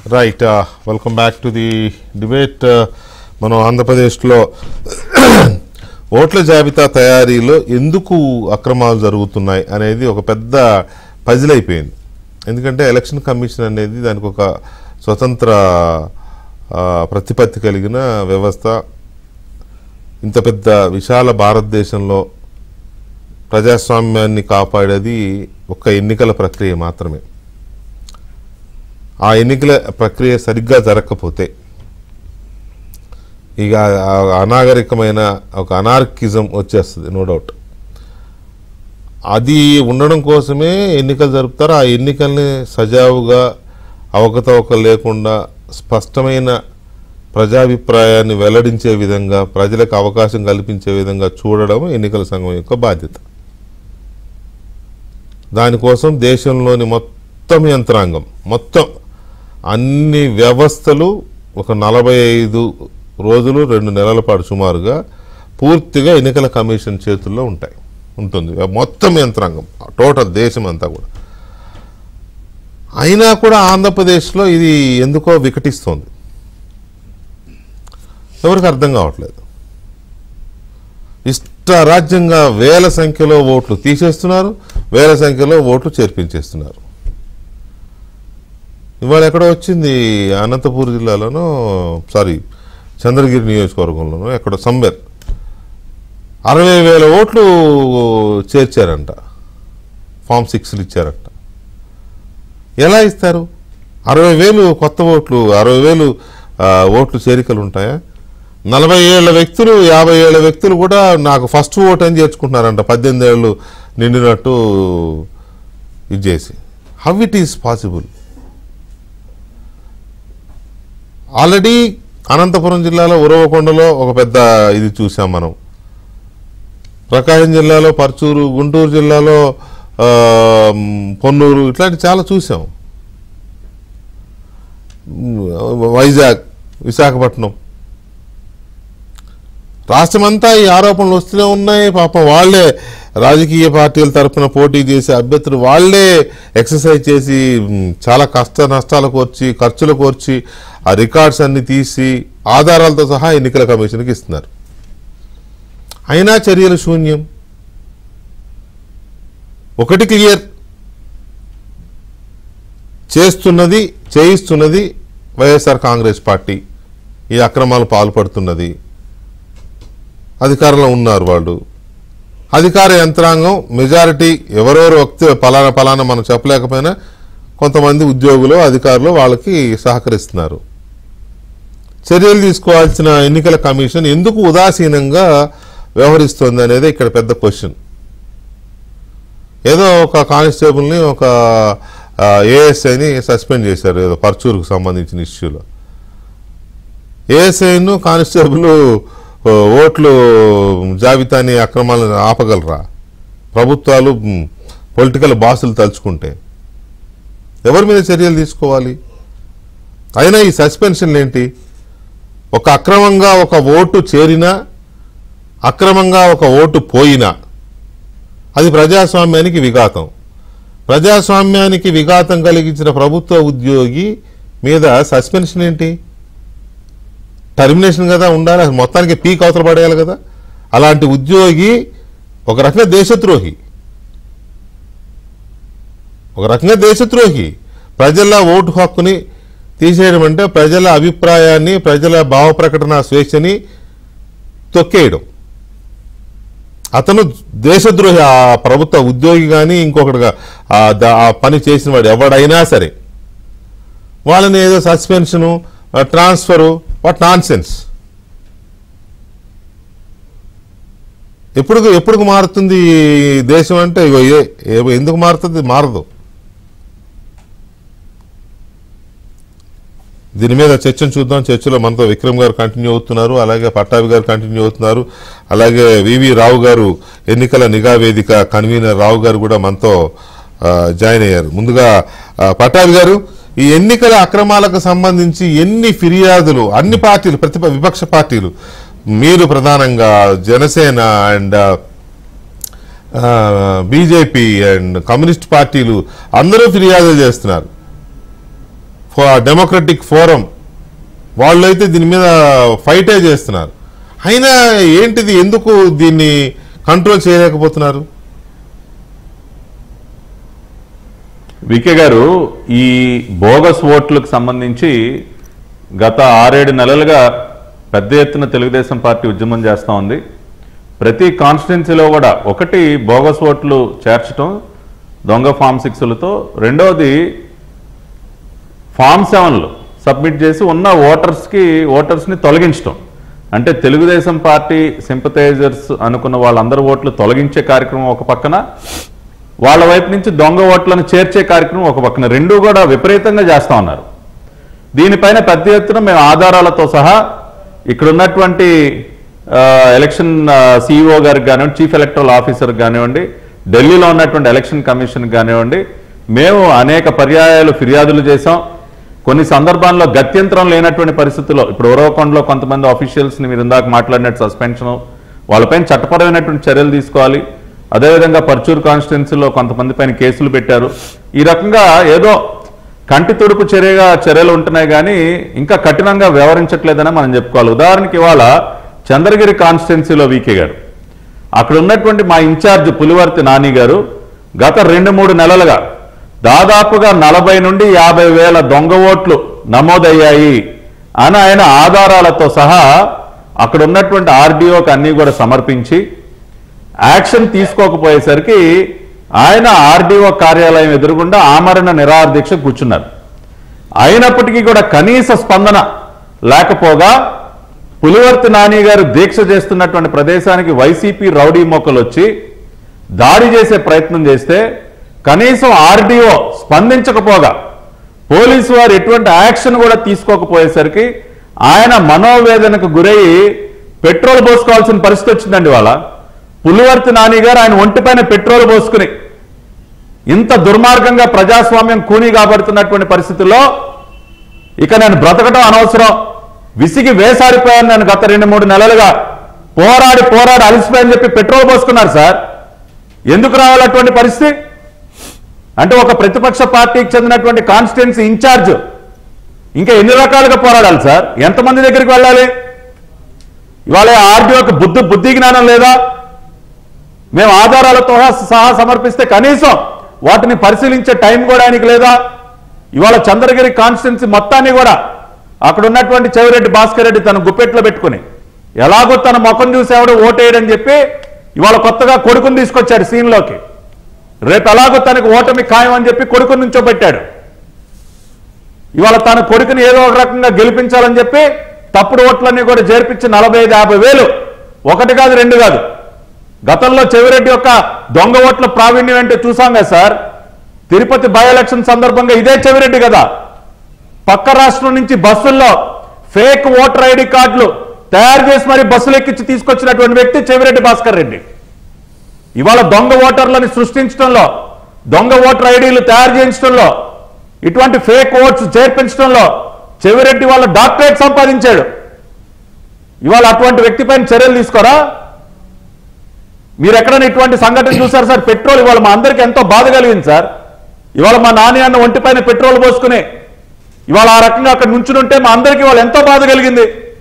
Right welcome back to the debate మనం ఆంధ్రప్రదేశ్లో ఓట్ల జాబితా తయారీలో ఎందుకు అక్రమాలు జరుగుతున్నాయి అనేది ఒక పెద్ద పజిల్ అయిపోయింది ఎందుకంటే ఎలక్షన్ కమిషన్ అనేది దానికి ఒక స్వతంత్ర ఆ, ప్రతిపత్తి కలిగిన వ్యవస్థ ఇంత పెద్ద విశాల భారతదేశంలో ప్రజాస్వామ్యాన్ని కాపాడేది ఒక ఎన్నికల ప్రక్రియ మాత్రమే ఆ ఎన్నికల ప్రక్రియ సరిగ్గా జరగకపోతే ఇక ఆ అనాగరికమైన ఒక అనార్కిజం వచ్చేస్తుంది నో డౌట్ అది ఉండడం కోసమే ఎన్నికలు జరుపుతారు ఆ ఎన్నికల్ని సజావుగా అవకతవకలు లేకుండా స్పష్టమైన ప్రజాభిప్రాయాన్ని వెల్లడించే విధంగా ప్రజలకు అవకాశం కల్పించే విధంగా చూడడం ఎన్నికల సంఘం యొక్క బాధ్యత దానికోసం దేశంలోని మొత్తం యంత్రాంగం మొత్తం అన్ని వ్యవస్థలు ఒక నలభై ఐదు రోజులు రెండు నెలల పాటు సుమారుగా పూర్తిగా ఎన్నికల కమిషన్ చేతుల్లో ఉంటాయి ఉంటుంది మొత్తం యంత్రాంగం టోటల్ దేశం అంతా కూడా అయినా కూడా ఆంధ్రప్రదేశ్లో ఇది ఎందుకో వికటిస్తోంది ఎవరికి అర్థం కావట్లేదు ఇష్టరాజ్యంగా వేల సంఖ్యలో ఓట్లు తీసేస్తున్నారు వేల సంఖ్యలో ఓట్లు చేర్పించేస్తున్నారు ఇవాళ ఎక్కడో వచ్చింది అనంతపూర్ జిల్లాలోనో సారీ చంద్రగిరి నియోజకవర్గంలోనో ఎక్కడో సంబెర్ అరవై వేల ఓట్లు చేర్చారంట ఫామ్ సిక్స్లు ఇచ్చారంట ఎలా ఇస్తారు అరవై వేలు కొత్త ఓట్లు అరవై వేలు ఆ, ఓట్లు చేరికలు ఉంటాయా నలభై ఏళ్ల వ్యక్తులు యాభై ఏళ్ల వ్యక్తులు కూడా నాకు ఫస్ట్ ఓట్ అని చేర్చుకుంటున్నారంట పద్దెనిమిది ఏళ్ళు నిండినట్టు ఇది చేసి how it is possible already Anantapuram జిల్లాలో ఉరవకొండలో ఒక పెద్ద ఇది చూసాం మనం ప్రకాశం జిల్లాలో పర్చూరు గుంటూరు జిల్లాలో ఆ, మ్, పొన్నూరు ఇట్లాంటి చాలా చూసాం మ్, వైజాగ్ విశాఖపట్నం రాష్ట్రమంతా ఈ ఆరోపణలు వస్తూనే ఉన్నాయి పాపం వాళ్ళే రాజకీయ పార్టీల తరపున పోటీ చేసే అభ్యర్థులు వాళ్ళే ఎక్సర్సైజ్ చేసి మ్, చాలా కష్ట నష్టాలు కోర్చి ఖర్చులు కోర్చి ఆ రికార్డ్స్ అన్ని తీసి ఆధారాలతో సహా ఎన్నికల కమిషన్కి ఇస్తున్నారు అయినా చర్యలు శూన్యం ఒకటి క్లియర్ చేస్తున్నది చేయిస్తున్నది వైఎస్ఆర్ కాంగ్రెస్ పార్టీ ఈ అక్రమాలు పాల్పడుతున్నది అధికారంలో ఉన్నారు వాళ్ళు అధికార యంత్రాంగం మెజారిటీ ఎవరెవరు వ్యక్తి పలానా పలానా మనం చెప్పలేకపోయినా కొంతమంది ఉద్యోగులు అధికారులు వాళ్ళకి సహకరిస్తున్నారు చర్యలు తీసుకోవాల్సిన ఎన్నికల కమిషన్ ఎందుకు ఉదాసీనంగా వ్యవహరిస్తోంది అనేది ఇక్కడ పెద్ద క్వశ్చన్ ఏదో ఒక కానిస్టేబుల్ని ఒక ఏఎస్ఐని సస్పెండ్ చేశారు ఏదో పర్చూరుకు సంబంధించిన ఇష్యూలో ఏఎస్ఐను కానిస్టేబుల్ ఓ, ఓట్లు జాబితాని అక్రమాలను ఆపగలరా ప్రభుత్వాలు పొలిటికల్ బాసులు తలుచుకుంటే ఎవరి మీద చర్యలు తీసుకోవాలి అయినా ఈ సస్పెన్షన్లు ఏంటి ఒక అక్రమంగా ఒక ఓటు చేరినా అక్రమంగా ఒక ఓటు పోయినా అది ప్రజాస్వామ్యానికి విఘాతం ప్రజాస్వామ్యానికి విఘాతం కలిగించిన ప్రభుత్వ ఉద్యోగి మీద సస్పెన్షన్ ఏంటి టర్మినేషన్ కదా ఉండాలి అసలు మొత్తానికి పీక్ అవతల పడేయాలి కదా అలాంటి ఉద్యోగి ఒక రకంగా దేశద్రోహి ఒక రకంగా దేశద్రోహి ప్రజల ఓటు హక్కుని తీసేయడం అంటే ప్రజల అభిప్రాయాన్ని ప్రజల భావ ప్రకటన స్వేచ్ఛని తొక్కేయడం అతను దేశద్రోహి ఆ ప్రభుత్వ ఉద్యోగి కానీ ఇంకొకటిగా ఆ ద- ఆ పని చేసిన వాడు ఎవడైనా సరే వాళ్ళని ఏదో suspension transfer what nonsense ఎప్పుడు ఎప్పుడు మారుతుంది ఈ దేశం అంటే ఇగో ఏ- ఏ- ఎందుకు మారుతుంది మారదు దీని మీద చర్చను చూద్దాం చర్చలో మనతో విక్రమ్ గారు కంటిన్యూ అవుతున్నారు అలాగే పట్టాభి గారు కంటిన్యూ అవుతున్నారు అలాగే వివి రావు గారు ఎన్నికల నిఘా వేదిక కన్వీనర్ రావు గారు కూడా మనతో ఆ, జాయిన్ అయ్యారు ముందుగా ఆ, పట్టాభి గారు ఈ ఎన్నికల అక్రమాలకు సంబంధించి ఎన్ని ఫిర్యాదులు అన్ని పార్టీలు ప్రతిప విపక్ష పార్టీలు మీరు ప్రధానంగా Janasena and BJP and communist పార్టీలు అందరూ ఫిర్యాదులు చేస్తున్నారు డెమోక్రటిక్ ఫోరం వాళ్ళు అయితే దీని మీద ఫైటే చేస్తున్నారు అయినా ఏంటిది ఎందుకు దీన్ని కంట్రోల్ చేయలేకపోతున్నారు వికే గారు ఈ బోగస్ ఓట్లకు సంబంధించి గత ఆరేడు నెలలుగా పెద్ద ఎత్తున తెలుగుదేశం పార్టీ ఉద్యమం చేస్తూ ఉంది ప్రతి కాన్స్టిట్యున్సీలో కూడా ఒకటి బోగస్ ఓట్లు చేర్చడం దొంగ ఫామ్ సిక్స్లతో రెండవది ఫామ్ సెవెన్లు సబ్మిట్ చేసి ఉన్న ఓటర్స్కి ఓటర్స్ని తొలగించడం అంటే తెలుగుదేశం పార్టీ సింపథైజర్స్ అనుకున్న వాళ్ళందరి ఓట్లు తొలగించే కార్యక్రమం ఒక పక్కన వాళ్ళ వైపు నుంచి దొంగ ఓట్లను చేర్చే కార్యక్రమం ఒక పక్కన రెండూ కూడా విపరీతంగా చేస్తా ఉన్నారు దీనిపైన పెద్ద ఎత్తున మేము ఆధారాలతో సహా ఇక్కడ ఉన్నటువంటి ఆ, ఎలక్షన్ సిఇఓ గారికి కానివ్వండి చీఫ్ ఎలక్టరల్ ఆఫీసర్ కానివ్వండి ఢిల్లీలో ఉన్నటువంటి ఎలక్షన్ కమిషన్ కానివ్వండి మేము అనేక పర్యాయాలు ఫిర్యాదులు చేశాం కొన్ని సందర్భాల్లో గత్యంతరం లేనటువంటి పరిస్థితుల్లో ఇప్పుడు ఉరవకొండలో కొంతమంది ఆఫీషియల్స్ని మీరు ఇందాక మాట్లాడినట్టు సస్పెన్షన్ వాళ్ళపైన చట్టపరమైనటువంటి చర్యలు తీసుకోవాలి అదేవిధంగా పర్చూరు కాన్స్టిట్యున్సీలో కొంతమంది పైన కేసులు పెట్టారు ఈ రకంగా ఏదో కంటి తుడుపు చర్యగా చర్యలు ఉంటున్నాయి కానీ ఇంకా కఠినంగా వ్యవహరించట్లేదని మనం చెప్పుకోవాలి ఉదాహరణకి ఇవాళ చంద్రగిరి కాన్స్టిట్యున్సీలో వీకే గారు అక్కడ ఉన్నటువంటి మా ఇన్ఛార్జ్ పులివర్తి నాని గారు గత రెండు మూడు నెలలుగా దాదాపుగా నలభై నుండి యాభై వేల దొంగ ఓట్లు నమోదయ్యాయి అని ఆయన ఆధారాలతో సహా అక్కడ ఉన్నటువంటి ఆర్డీఓకి అన్ని కూడా సమర్పించి యాక్షన్ తీసుకోకపోయేసరికి ఆయన ఆర్డీఓ కార్యాలయం ఎదురుగుండా ఆమరణ నిరాహార దీక్ష కూర్చున్నారు అయినప్పటికీ కూడా కనీస స్పందన లేకపోగా పులివర్తి నాని గారు దీక్ష చేస్తున్నటువంటి ప్రదేశానికి వైసీపీ రౌడీ మొక్కలు వచ్చి దాడి చేసే ప్రయత్నం చేస్తే కనీసం ఆర్డీఓ స్పందించకపోగా పోలీసు వారు ఎటువంటి యాక్షన్ కూడా తీసుకోకపోయేసరికి ఆయన మనోవేదనకు గురయ్యి పెట్రోల్ పోసుకోవాల్సిన పరిస్థితి వచ్చిందండి వాళ్ళ పులివర్తి నాని గారు ఆయన ఒంటిపైన పెట్రోల్ పోసుకుని ఇంత దుర్మార్గంగా ప్రజాస్వామ్యం కూనీ కాబడుతున్నటువంటి పరిస్థితుల్లో ఇక నేను బ్రతకటం అనవసరం విసిగి వేసారిపోయాను నేను గత రెండు మూడు నెలలుగా పోరాడి పోరాడి అలసిపోయని చెప్పి పెట్రోల్ పోసుకున్నారు సార్ ఎందుకు రావాలి అటువంటి పరిస్థితి అంటే ఒక ప్రతిపక్ష పార్టీకి చెందినటువంటి కాన్స్టిట్యున్సీ ఇన్ఛార్జ్ ఇంకా ఎన్ని రకాలుగా పోరాడాలి సార్ ఎంతమంది దగ్గరికి వెళ్ళాలి ఇవాళ ఆర్డీఓకి బుద్ధి బుద్ధి జ్ఞానం లేదా మేము ఆధారాలతో సహా సమర్పిస్తే కనీసం వాటిని పరిశీలించే టైం కూడా ఆయనకి లేదా ఇవాళ చంద్రగిరి కాన్స్టిట్యున్సీ మొత్తాన్ని కూడా అక్కడ ఉన్నటువంటి చెవిరెడ్డి భాస్కర్ రెడ్డి తన గుప్పెట్లో పెట్టుకుని ఎలాగో తన ముఖం చూసేవాడు ఓటేయడని చెప్పి ఇవాళ కొత్తగా కొడుకుని తీసుకొచ్చాడు సీన్లోకి రేపు ఎలాగో తనకు ఓటమి ఖాయం అని చెప్పి కొడుకుని నుంచోబెట్టాడు ఇవాళ తన కొడుకుని ఏదో ఒక రకంగా గెలిపించాలని చెప్పి తప్పుడు ఓట్లన్నీ కూడా చేర్పించి నలభై ఐదు యాభై వేలు ఒకటి కాదు రెండు కాదు గతంలో చెవిరెడ్డి యొక్క దొంగ ఓట్ల ప్రావీణ్యం అంటే చూసాం కదా సార్ తిరుపతి బై ఎలక్షన్ సందర్భంగా ఇదే చెవిరెడ్డి కదా పక్క రాష్ట్రం నుంచి బస్సుల్లో ఫేక్ ఓటర్ ఐడి కార్డులు తయారు చేసి మరి బస్సులు ఎక్కించి తీసుకొచ్చినటువంటి వ్యక్తి చెవిరెడ్డి భాస్కర్ రెడ్డి ఇవాళ దొంగ ఓటర్లని సృష్టించడంలో దొంగ ఓటర్ ఐడీలు తయారు చేయించడంలో ఇటువంటి ఫేక్ ఓట్స్ చేర్పించడంలో చెవిరెడ్డి వాళ్ళ డాక్టరేట్ సంపాదించాడు ఇవాళ అటువంటి వ్యక్తిపైన చర్యలు తీసుకోరా మీరు ఎక్కడైనా ఇటువంటి సంఘటన చూసారు సార్ పెట్రోల్ ఇవాళ మా అందరికి ఎంతో బాధ కలిగింది సార్ ఇవాళ మా నాని అన్న ఒంటిపైన పెట్రోల్ పోసుకుని ఇవాళ ఆ రకంగా అక్కడ నుంచునుంటే మా అందరికి ఇవాళ ఎంతో బాధ కలిగింది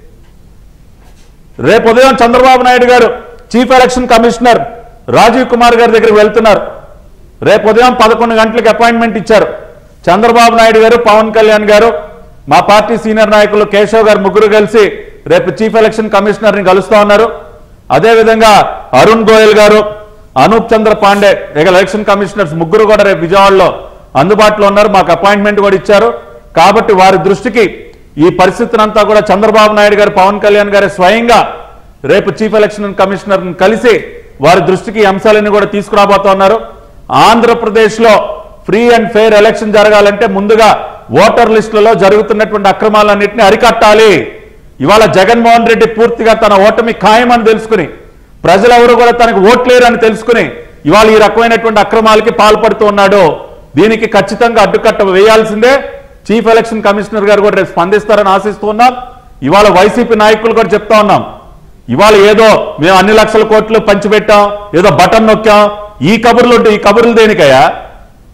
రేపు ఉదయం Chandrababu Naidu garu chief election commissioner Rajiv Kumar గారి దగ్గరికి వెళ్తున్నారు రేపు ఉదయం పదకొండు గంటలకు అపాయింట్మెంట్ ఇచ్చారు చంద్రబాబు నాయుడు గారు పవన్ కళ్యాణ్ గారు మా పార్టీ సీనియర్ నాయకులు కేశవ్ గారు ముగ్గురు కలిసి రేపు చీఫ్ ఎలక్షన్ కమిషనర్ ని కలుస్తా ఉన్నారు అదేవిధంగా అరుణ్ గోయల్ గారు అనూప్ చంద్ర పాండే ఇక ఎలక్షన్ కమిషనర్స్ ముగ్గురు కూడా రేపు విజయవాడలో అందుబాటులో ఉన్నారు మాకు అపాయింట్మెంట్ కూడా ఇచ్చారు కాబట్టి వారి దృష్టికి ఈ పరిస్థితినంతా కూడా చంద్రబాబు నాయుడు గారు పవన్ కళ్యాణ్ గారు స్వయంగా రేపు చీఫ్ ఎలక్షన్ కమిషనర్ కలిసి వారి దృష్టికి ఈ అంశాలన్నీ కూడా తీసుకురాబోతున్నారు ఆంధ్రప్రదేశ్ లో ఫ్రీ అండ్ ఫెయిర్ ఎలక్షన్ జరగాలంటే ముందుగా ఓటర్ లిస్టులలో జరుగుతున్నటువంటి అక్రమాలన్నింటినీ అరికట్టాలి ఇవాళ జగన్మోహన్ రెడ్డి పూర్తిగా తన ఓటమి ఖాయమని తెలుసుకుని ప్రజలెవరు కూడా తనకు ఓట్లేరని తెలుసుకుని ఇవాళ ఈ రకమైనటువంటి అక్రమాలకి పాల్పడుతూ ఉన్నాడు దీనికి ఖచ్చితంగా అడ్డుకట్ట వేయాల్సిందే చీఫ్ ఎలక్షన్ కమిషనర్ గారు కూడా రేపు స్పందిస్తారని ఆశిస్తూ ఉన్నాం ఇవాళ వైసీపీ నాయకులు కూడా చెప్తా ఉన్నాం ఇవాళ ఏదో మేము అన్ని లక్షల కోట్లు పంచిపెట్టాం ఏదో బటన్ నొక్కాం ఈ కబుర్లు ఉంటే ఈ కబుర్లు దేనికయ్యా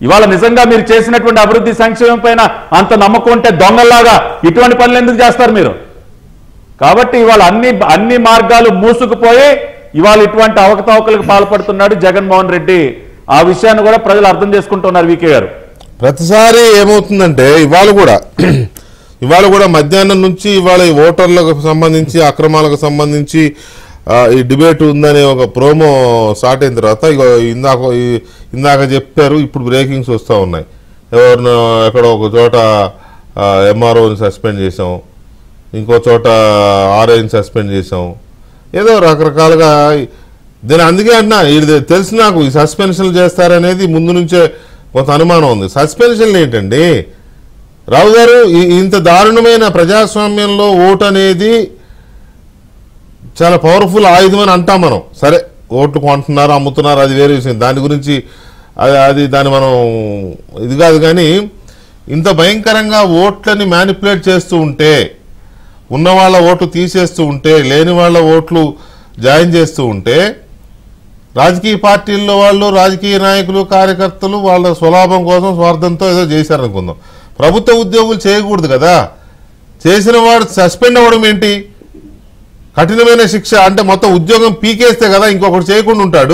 ఇవాళ నిజంగా మీరు చేసినటువంటి అభివృద్ధి సంక్షేమం పైన అంత నమ్మకం ఉంటే దొంగల్లాగా ఇటువంటి పనులు ఎందుకు చేస్తారు మీరు కాబట్టి ఇవాళ అన్ని అన్ని మార్గాలు మూసుకుపోయి ఇవాళ ఇటువంటి అవకతవకలకు పాల్పడుతున్నాడు జగన్మోహన్ రెడ్డి ఆ విషయాన్ని కూడా ప్రజలు అర్థం చేసుకుంటున్నారు వికే గారు ప్రతిసారి ఏమవుతుందంటే ఇవాళ కూడా ఇవాళ కూడా మధ్యాహ్నం నుంచి ఇవాళ ఈ ఓటర్లకు సంబంధించి అక్రమాలకు సంబంధించి ఆ, ఈ డిబేట్ ఉందనే ఒక ప్రోమో స్టార్ట్ అయిన తర్వాత ఇగో ఇందాక ఈ- ఇందాక చెప్పారు ఇప్పుడు బ్రేకింగ్స్ వస్తూ ఉన్నాయి ఎవరినో ఎక్కడో ఒక చోట ఎంఆర్ఓని సస్పెండ్ చేసాం ఇంకో చోట ఆర్ఐని సస్పెండ్ చేసాం ఏదో రకరకాలుగా నేను అందుకే అంటున్నా ఇది తెలుసు నాకు ఈ సస్పెన్షన్లు చేస్తారనేది ముందు నుంచే కొంత అనుమానం ఉంది సస్పెన్షన్లు ఏంటండి రావు గారు ఈ- ఇంత దారుణమైన ప్రజాస్వామ్యంలో ఓటు అనేది చాలా పవర్ఫుల్ ఆయుధం అని అంటాం మనం సరే ఓట్లు కొంటున్నారు అమ్ముతున్నారు అది వేరే విషయం దాని గురించి అది అది దాన్ని మనం ఇది కాదు కానీ ఇంత భయంకరంగా ఓట్లని మ్యానిపులేట్ చేస్తూ ఉంటే ఉన్న వాళ్ళ ఓట్లు తీసేస్తూ ఉంటే లేని వాళ్ళ ఓట్లు జాయిన్ చేస్తూ ఉంటే రాజకీయ పార్టీల్లో వాళ్ళు రాజకీయ నాయకులు కార్యకర్తలు వాళ్ళ స్వలాభం కోసం స్వార్థంతో ఏదో చేశారనుకుందాం ప్రభుత్వ ఉద్యోగులు చేయకూడదు కదా చేసిన వాడు సస్పెండ్ అవ్వడం ఏంటి కఠినమైన శిక్ష అంటే మొత్తం ఉద్యోగం పీకేస్తే కదా ఇంకొకటి చేయకుండా ఉంటాడు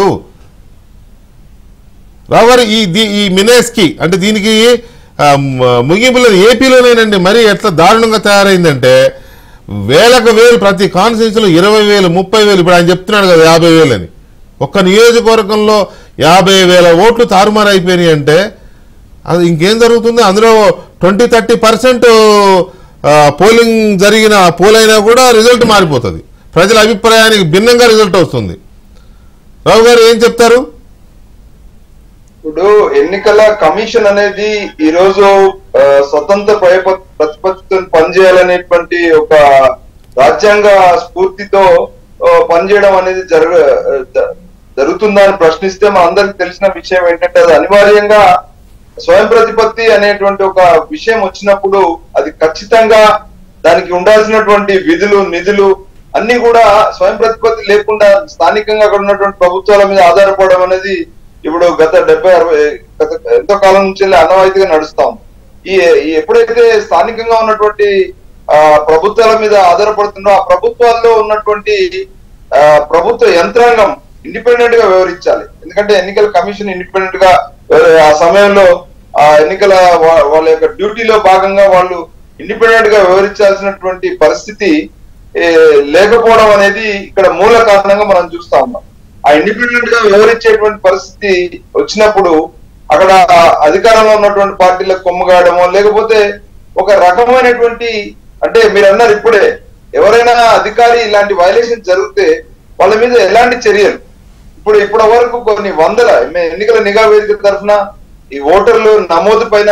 రావు గారు ఈ దీ- ఈ మినేస్కి అంటే దీనికి ఆ, మ- ముగింపు లేదు ఏపీలోనేనండి మరీ ఎట్లా దారుణంగా తయారైందంటే వేలకు వేలు ప్రతి కాన్స్టిట్యూన్సీలో ఇరవై వేలు ముప్పై వేలు ఇప్పుడు ఆయన చెప్తున్నాడు కదా యాభై వేలు అని ఒక్క నియోజకవర్గంలో యాభై వేల ఓట్లు తారుమారు అయిపోయినాయి అంటే అది ఇంకేం జరుగుతుంది అందులో ట్వంటీ థర్టీ పర్సెంట్ పోలింగ్ జరిగిన పోలైనా కూడా రిజల్ట్ మారిపోతుంది ప్రజల అభిప్రాయానికి భిన్నంగా రిజల్ట్ వస్తుంది రావు గారు ఏం చెప్తారు ఇప్పుడు ఎన్నికల కమిషన్ అనేది ఈ రోజు ఆ, స్వతంత్ర ప్రయప- ప్రతిపత్తితో పనిచేయాలనేటువంటి ఒక రాజ్యాంగ స్ఫూర్తితో ఆ, పనిచేయడం అనేది జరగ జ- జరుగుతుందా అని ప్రశ్నిస్తే మన అందరికి తెలిసిన విషయం ఏంటంటే అది అనివార్యంగా స్వయం ప్రతిపత్తి అనేటువంటి ఒక విషయం వచ్చినప్పుడు అది ఖచ్చితంగా దానికి ఉండాల్సినటువంటి విధులు నిధులు అన్ని కూడా స్వయం ప్రతిపత్తి లేకుండా స్థానికంగా అక్కడ ఉన్నటువంటి ప్రభుత్వాల మీద ఆధారపడడం అనేది ఇప్పుడు గత డెబ్బై అరవై గత ఎంతో కాలం నుంచి అనవాయితీగా నడుస్తాం ఈ ఈ ఎప్పుడైతే స్థానికంగా ఉన్నటువంటి ఆ ప్రభుత్వాల మీద ఆధారపడుతుందో ఆ ప్రభుత్వాల్లో ఉన్నటువంటి ఆ ప్రభుత్వ యంత్రాంగం ఇండిపెండెంట్ గా వ్యవహరించాలి ఎందుకంటే ఎన్నికల కమిషన్ ఇండిపెండెంట్ గా వ్యవ- ఆ సమయంలో ఆ ఎన్నికల వా- వాళ్ళ యొక్క డ్యూటీలో భాగంగా వాళ్ళు ఇండిపెండెంట్ గా వ్యవహరించాల్సినటువంటి పరిస్థితి ఏ, లేకపోవడం అనేది ఇక్కడ మూల కారణంగా మనం చూస్తా ఉన్నాం ఆ ఇండిపెండెంట్ గా వ్యవహరించేటువంటి పరిస్థితి వచ్చినప్పుడు అక్కడ అధికారంలో ఉన్నటువంటి పార్టీలకు కొమ్ముగాయడమో లేకపోతే ఒక రకమైనటువంటి అంటే మీరు అన్నారు ఇప్పుడే ఎవరైనా అధికారి ఇలాంటి వైలేషన్ జరిగితే వాళ్ళ మీద ఎలాంటి చర్యలు ఇప్పుడు ఇప్పటి వరకు కొన్ని వందల మే- ఎన్నికల నిఘా వేదిక తరఫున ఈ ఓటర్లు నమోదు పైన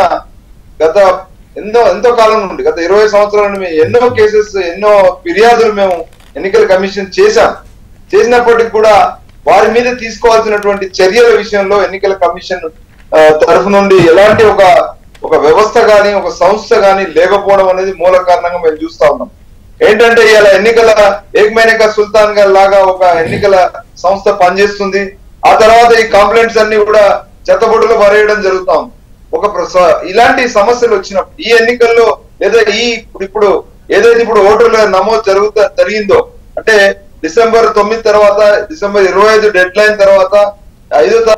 గత ఎన్నో ఎంతో కాలం నుండి గత ఇరవై సంవత్సరాల నుండి మేము ఎన్నో కేసెస్ ఎన్నో ఫిర్యాదులు మేము ఎన్నికల కమిషన్ చేశాం చేసినప్పటికీ కూడా వారి మీద తీసుకోవాల్సినటువంటి చర్యల విషయంలో ఎన్నికల కమిషన్ ఆ, తరఫు నుండి ఎలాంటి ఒక ఒక వ్యవస్థ గాని ఒక సంస్థ గాని లేకపోవడం అనేది మూల కారణంగా మేము చూస్తా ఉన్నాం ఏంటంటే ఇలా ఎన్నికల ఏకమైనక సుల్తాన్ గారి లాగా ఒక ఎన్నికల సంస్థ పనిచేస్తుంది ఆ తర్వాత ఈ కంప్లైంట్స్ అన్ని కూడా చెత్తబొడ్డులో పరేయడం జరుగుతా ఉంది ఒక ప్ర- ఇలాంటి సమస్యలు వచ్చినప్పుడు ఈ ఎన్నికల్లో లేదా ఈ ఇప్పుడు- ఇప్పుడు ఏదైతే ఇప్పుడు ఓటర్ల నమోదు జరుగుతా జరిగిందో అంటే డిసెంబర్ తొమ్మిది తర్వాత డిసెంబర్ ఇరవై ఐదు డెడ్ లైన్ తర్వాత ఐదో తా-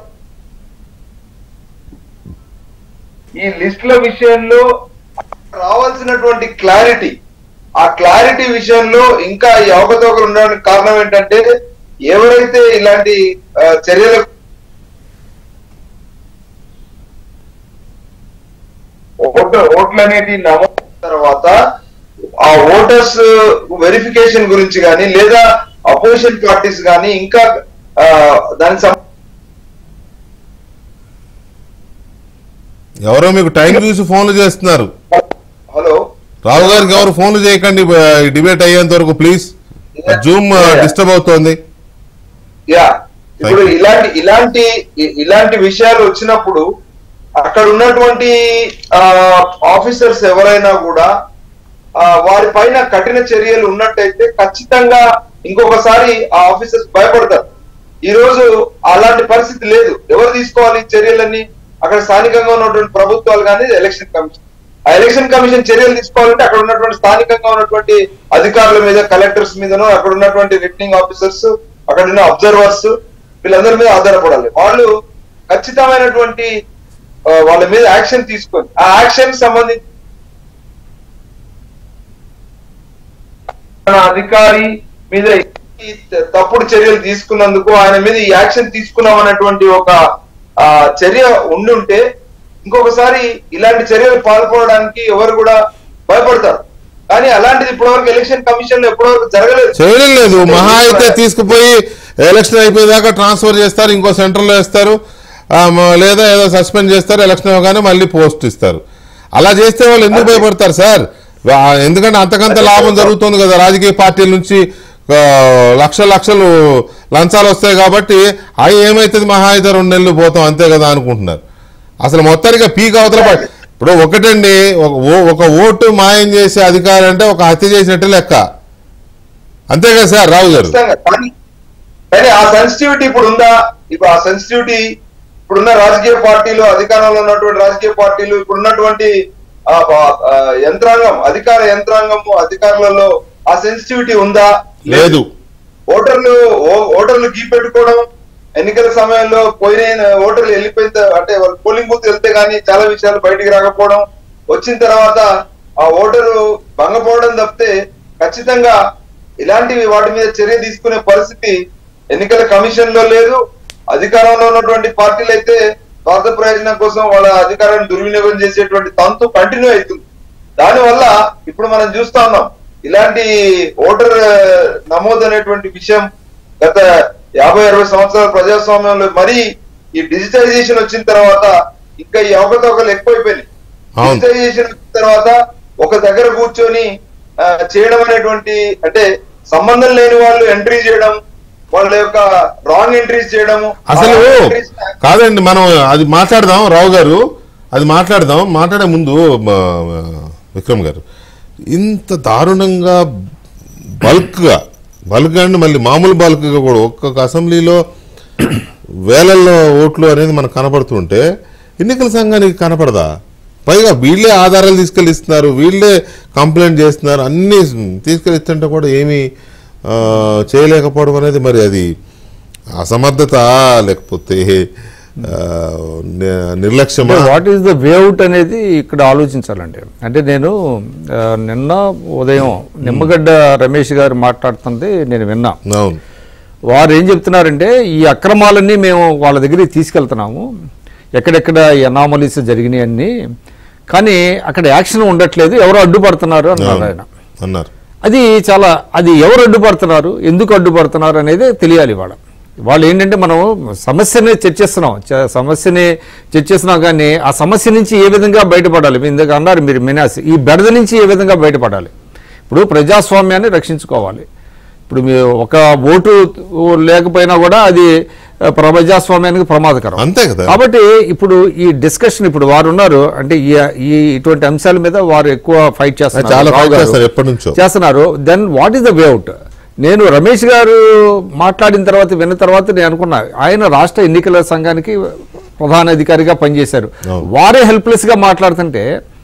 ఈ లిస్టుల విషయంలో రావాల్సినటువంటి క్లారిటీ ఆ క్లారిటీ విషయంలో ఇంకా ఈ అవకతవకలు ఉండడానికి కారణం ఏంటంటే ఎవరైతే ఇలాంటి ఆ, చర్యలకు ఓటు ఓట్లు అనేది నమోదు తర్వాత ఆ ఓటర్స్ వెరిఫికేషన్ గురించి కానీ లేదా అపోజిషన్ పార్టీస్ కానీ ఇంకా ఆ, దానికి సం- ఎవరో మీకు టైం చూసి ఫోన్లు చేస్తున్నారు హలో రావు గారికి ఎవరు ఫోన్లు చేయకండి ఈ డిబేట్ అయ్యేంత వరకు ప్లీజ్ జూమ్ డిస్టర్బ్ అవుతోంది యా ఇప్పుడు Thank you. ఇలాంటి ఇలాంటి ఇ- ఇలాంటి విషయాలు వచ్చినప్పుడు అక్కడ ఉన్నటువంటి ఆఫీసర్స్ ఎవరైనా కూడా ఆ, వారి పైన కఠిన చర్యలు ఉన్నట్టయితే ఖచ్చితంగా ఇంకొకసారి ఆ ఆఫీసర్స్ భయపడతారు ఈ రోజు అలాంటి పరిస్థితి లేదు ఎవరు తీసుకోవాలి ఈ చర్యలన్నీ అక్కడ స్థానికంగా ఉన్నటువంటి ప్రభుత్వాలు కానీ ఎలక్షన్ కమిషన్ ఆ ఎలక్షన్ కమిషన్ చర్యలు తీసుకోవాలంటే అక్కడ ఉన్నటువంటి స్థానికంగా ఉన్నటువంటి అధికారుల మీద కలెక్టర్స్ మీదనో అక్కడ ఉన్నటువంటి రిటర్నింగ్ ఆఫీసర్స్ అక్కడ ఉన్న అబ్జర్వర్స్ వీళ్ళందరి మీద ఆధారపడాలి వాళ్ళు ఖచ్చితమైనటువంటి ఆ, వాళ్ళ మీద యాక్షన్ తీసుకొని ఆ యాక్షన్ సంబంధించి మన అధికారి మీద ఈ తప్పుడు చర్యలు తీసుకున్నందుకు ఆయన మీద ఈ యాక్షన్ తీసుకున్నాం అన్నటువంటి ఒక ఆ, చర్య ఉండుంటే ఇంకొకసారి ఇలాంటి చర్యలు పాల్పడడానికి ఎవరు కూడా భయపడతారు కానీ అలాంటిది ఇప్పటివరకు ఎలక్షన్ కమిషన్ లో ఎప్పటివరకు జరగలేదు చేయడం లేదు మహా అయితే తీసుకుపోయి ఎలక్షన్ అయిపోయేదాకా ట్రాన్స్ఫర్ చేస్తారు ఇంకో సెంటర్లో వేస్తారు ఆ, మ- లేదా ఏదో సస్పెండ్ చేస్తారు ఎలక్షన్ అవగానే మళ్ళీ పోస్ట్ ఇస్తారు అలా చేస్తే వాళ్ళు ఎందుకు భయపడతారు సార్ వా- ఎందుకంటే అంతకంత లాభం జరుగుతుంది కదా రాజకీయ పార్టీల నుంచి ఆ, లక్షల లక్షలు లంచాలు వస్తాయి కాబట్టి అవి ఏమైతుంది మహా అయితే రెండు నెలలు పోతాం అంతే కదా అనుకుంటున్నారు అసలు మొత్తానికి పీక్ అవతల పడి ఇప్పుడు ఒకటండి ఒక ఓ- ఒక ఓటు మాయం చేసే అధికారం అంటే ఒక హత్య చేసినట్టు లెక్క అంతే కదా సార్ రావు గారు ఖచ్చితంగా. కానీ కానీ ఆ సెన్సిటివిటీ ఇప్పుడు ఉందా ఇప్పుడు ఆ సెన్సిటివిటీ ఇప్పుడున్న రాజకీయ పార్టీలు అధికారంలో ఉన్నటువంటి రాజకీయ పార్టీలు ఇప్పుడున్నటువంటి ఆ, ఆ, ఆ, యంత్రాంగం అధికార యంత్రాంగము అధికారులలో ఆ సెన్సిటివిటీ ఉందా లేదు ఓటర్లు ఓ- ఓటర్లు గీ పెట్టుకోవడం ఎన్నికల సమయంలో పోయిన ఓటర్లు వెళ్ళిపోయిన త- అంటే వాళ్ళు పోలింగ్ బూత్ వెళ్తే గానీ చాలా విషయాలు బయటికి రాకపోవడం వచ్చిన తర్వాత ఆ ఓటరు భంగపోవడం తప్పితే ఖచ్చితంగా ఇలాంటివి వాటి మీద చర్య తీసుకునే పరిస్థితి ఎన్నికల కమిషన్ లో లేదు అధికారంలో ఉన్నటువంటి పార్టీలు అయితే స్వార్థ ప్రయోజనం కోసం వాళ్ళ అధికారాన్ని దుర్వినియోగం చేసేటువంటి తంతు కంటిన్యూ అవుతుంది దానివల్ల ఇప్పుడు మనం చూస్తా ఉన్నాం ఇలాంటి ఓటర్ ఆ, నమోదు అనేటువంటి విషయం గత యాభై అరవై సంవత్సరాల ప్రజాస్వామ్యంలో మరీ ఈ డిజిటైజేషన్ వచ్చిన తర్వాత ఇంకా ఈ అవకతవకలు ఎక్కువైపోయినాయి అవును. డిజిటైజేషన్ వచ్చిన తర్వాత ఒక దగ్గర కూర్చొని ఆ, చేయడం అనేటువంటి అంటే సంబంధం లేని వాళ్ళు ఎంట్రీ చేయడం వాళ్ళ యొక్క రాంగ్ ఎంట్రీస్ చేయడము అసలు ఆ wrong entries ని కాదండి మనం అది మాట్లాడదాం రావు గారు అది మాట్లాడదాం మాట్లాడే ముందు మ- విక్రమ్ గారు ఇంత దారుణంగా బల్క్గా బల్క్ అండి మళ్ళీ మామూలు బల్క్గా కూడా ఒక్కొక్క అసెంబ్లీలో వేలల్లో ఓట్లు అనేది మనకు కనపడుతుంటే ఎన్నికల సంఘానికి కనపడదా పైగా వీళ్ళే ఆధారాలు తీసుకెళ్ళి ఇస్తున్నారు వీళ్ళే కంప్లైంట్ చేస్తున్నారు అన్నీ తీసుకెళ్ళి ఇస్తుంటే కూడా ఏమీ ఆ, చేయలేకపోవడం అనేది మరి అది అసమర్థత లేకపోతే ఆ, ని- నిర్లక్ష్యమా what is the way out అనేది ఇక్కడ ఆలోచించాలండి అంటే నేను ఆ, నిన్న ఉదయం నిమ్మగడ్డ రమేష్ గారు మాట్లాడుతుంది నేను విన్నా అవును వారు ఏం చెప్తున్నారంటే ఈ అక్రమాలన్నీ మేము వాళ్ళ దగ్గరికి తీసుకెళ్తున్నాము ఎక్కడెక్కడ ఈ అనామలీస్ జరిగినాయి అన్ని కానీ అక్కడ యాక్షన్ ఉండట్లేదు ఎవరు అడ్డుపడుతున్నారు అన్నారు ఆయన అన్నారు అది చాలా అది ఎవరు అడ్డుపడుతున్నారు ఎందుకు అడ్డుపడుతున్నారు అనేది తెలియాలి వాళ్ళ వాళ్ళు ఏంటంటే మనం సమస్యని చర్చిస్తున్నాం చ- సమస్యని చర్చిస్తున్నాం కానీ ఆ సమస్య నుంచి ఏ విధంగా బయటపడాలి మీరు ఇందాక అన్నారు మీరు మినాసి ఈ బెడద నుంచి ఏ విధంగా బయటపడాలి ఇప్పుడు ప్రజాస్వామ్యాన్ని రక్షించుకోవాలి ఇప్పుడు మీ ఒక ఓటు లేకపోయినా కూడా అది ఆ, ప్రజాస్వామ్యానికి ప్రమాదకరం అంతే కదా కాబట్టి ఇప్పుడు ఈ డిస్కషన్ ఇప్పుడు వారు ఉన్నారు అంటే ఈ ఈ ఇటువంటి అంశాల మీద వారు ఎక్కువ ఫైట్ చేస్తున్నారు చాలా రావు fight గారు. చేస్తారు ఎప్పటి నుంచో. చేస్తున్నారు then what is the way out నేను రమేష్ గారు మాట్లాడిన తర్వాత విన్న తర్వాత నేను అనుకున్నా ఆయన రాష్ట్ర ఎన్నికల సంఘానికి ప్రధాన అధికారిగా పనిచేశారు అవును. వారే హెల్ప్లెస్ గా మాట్లాడుతుంటే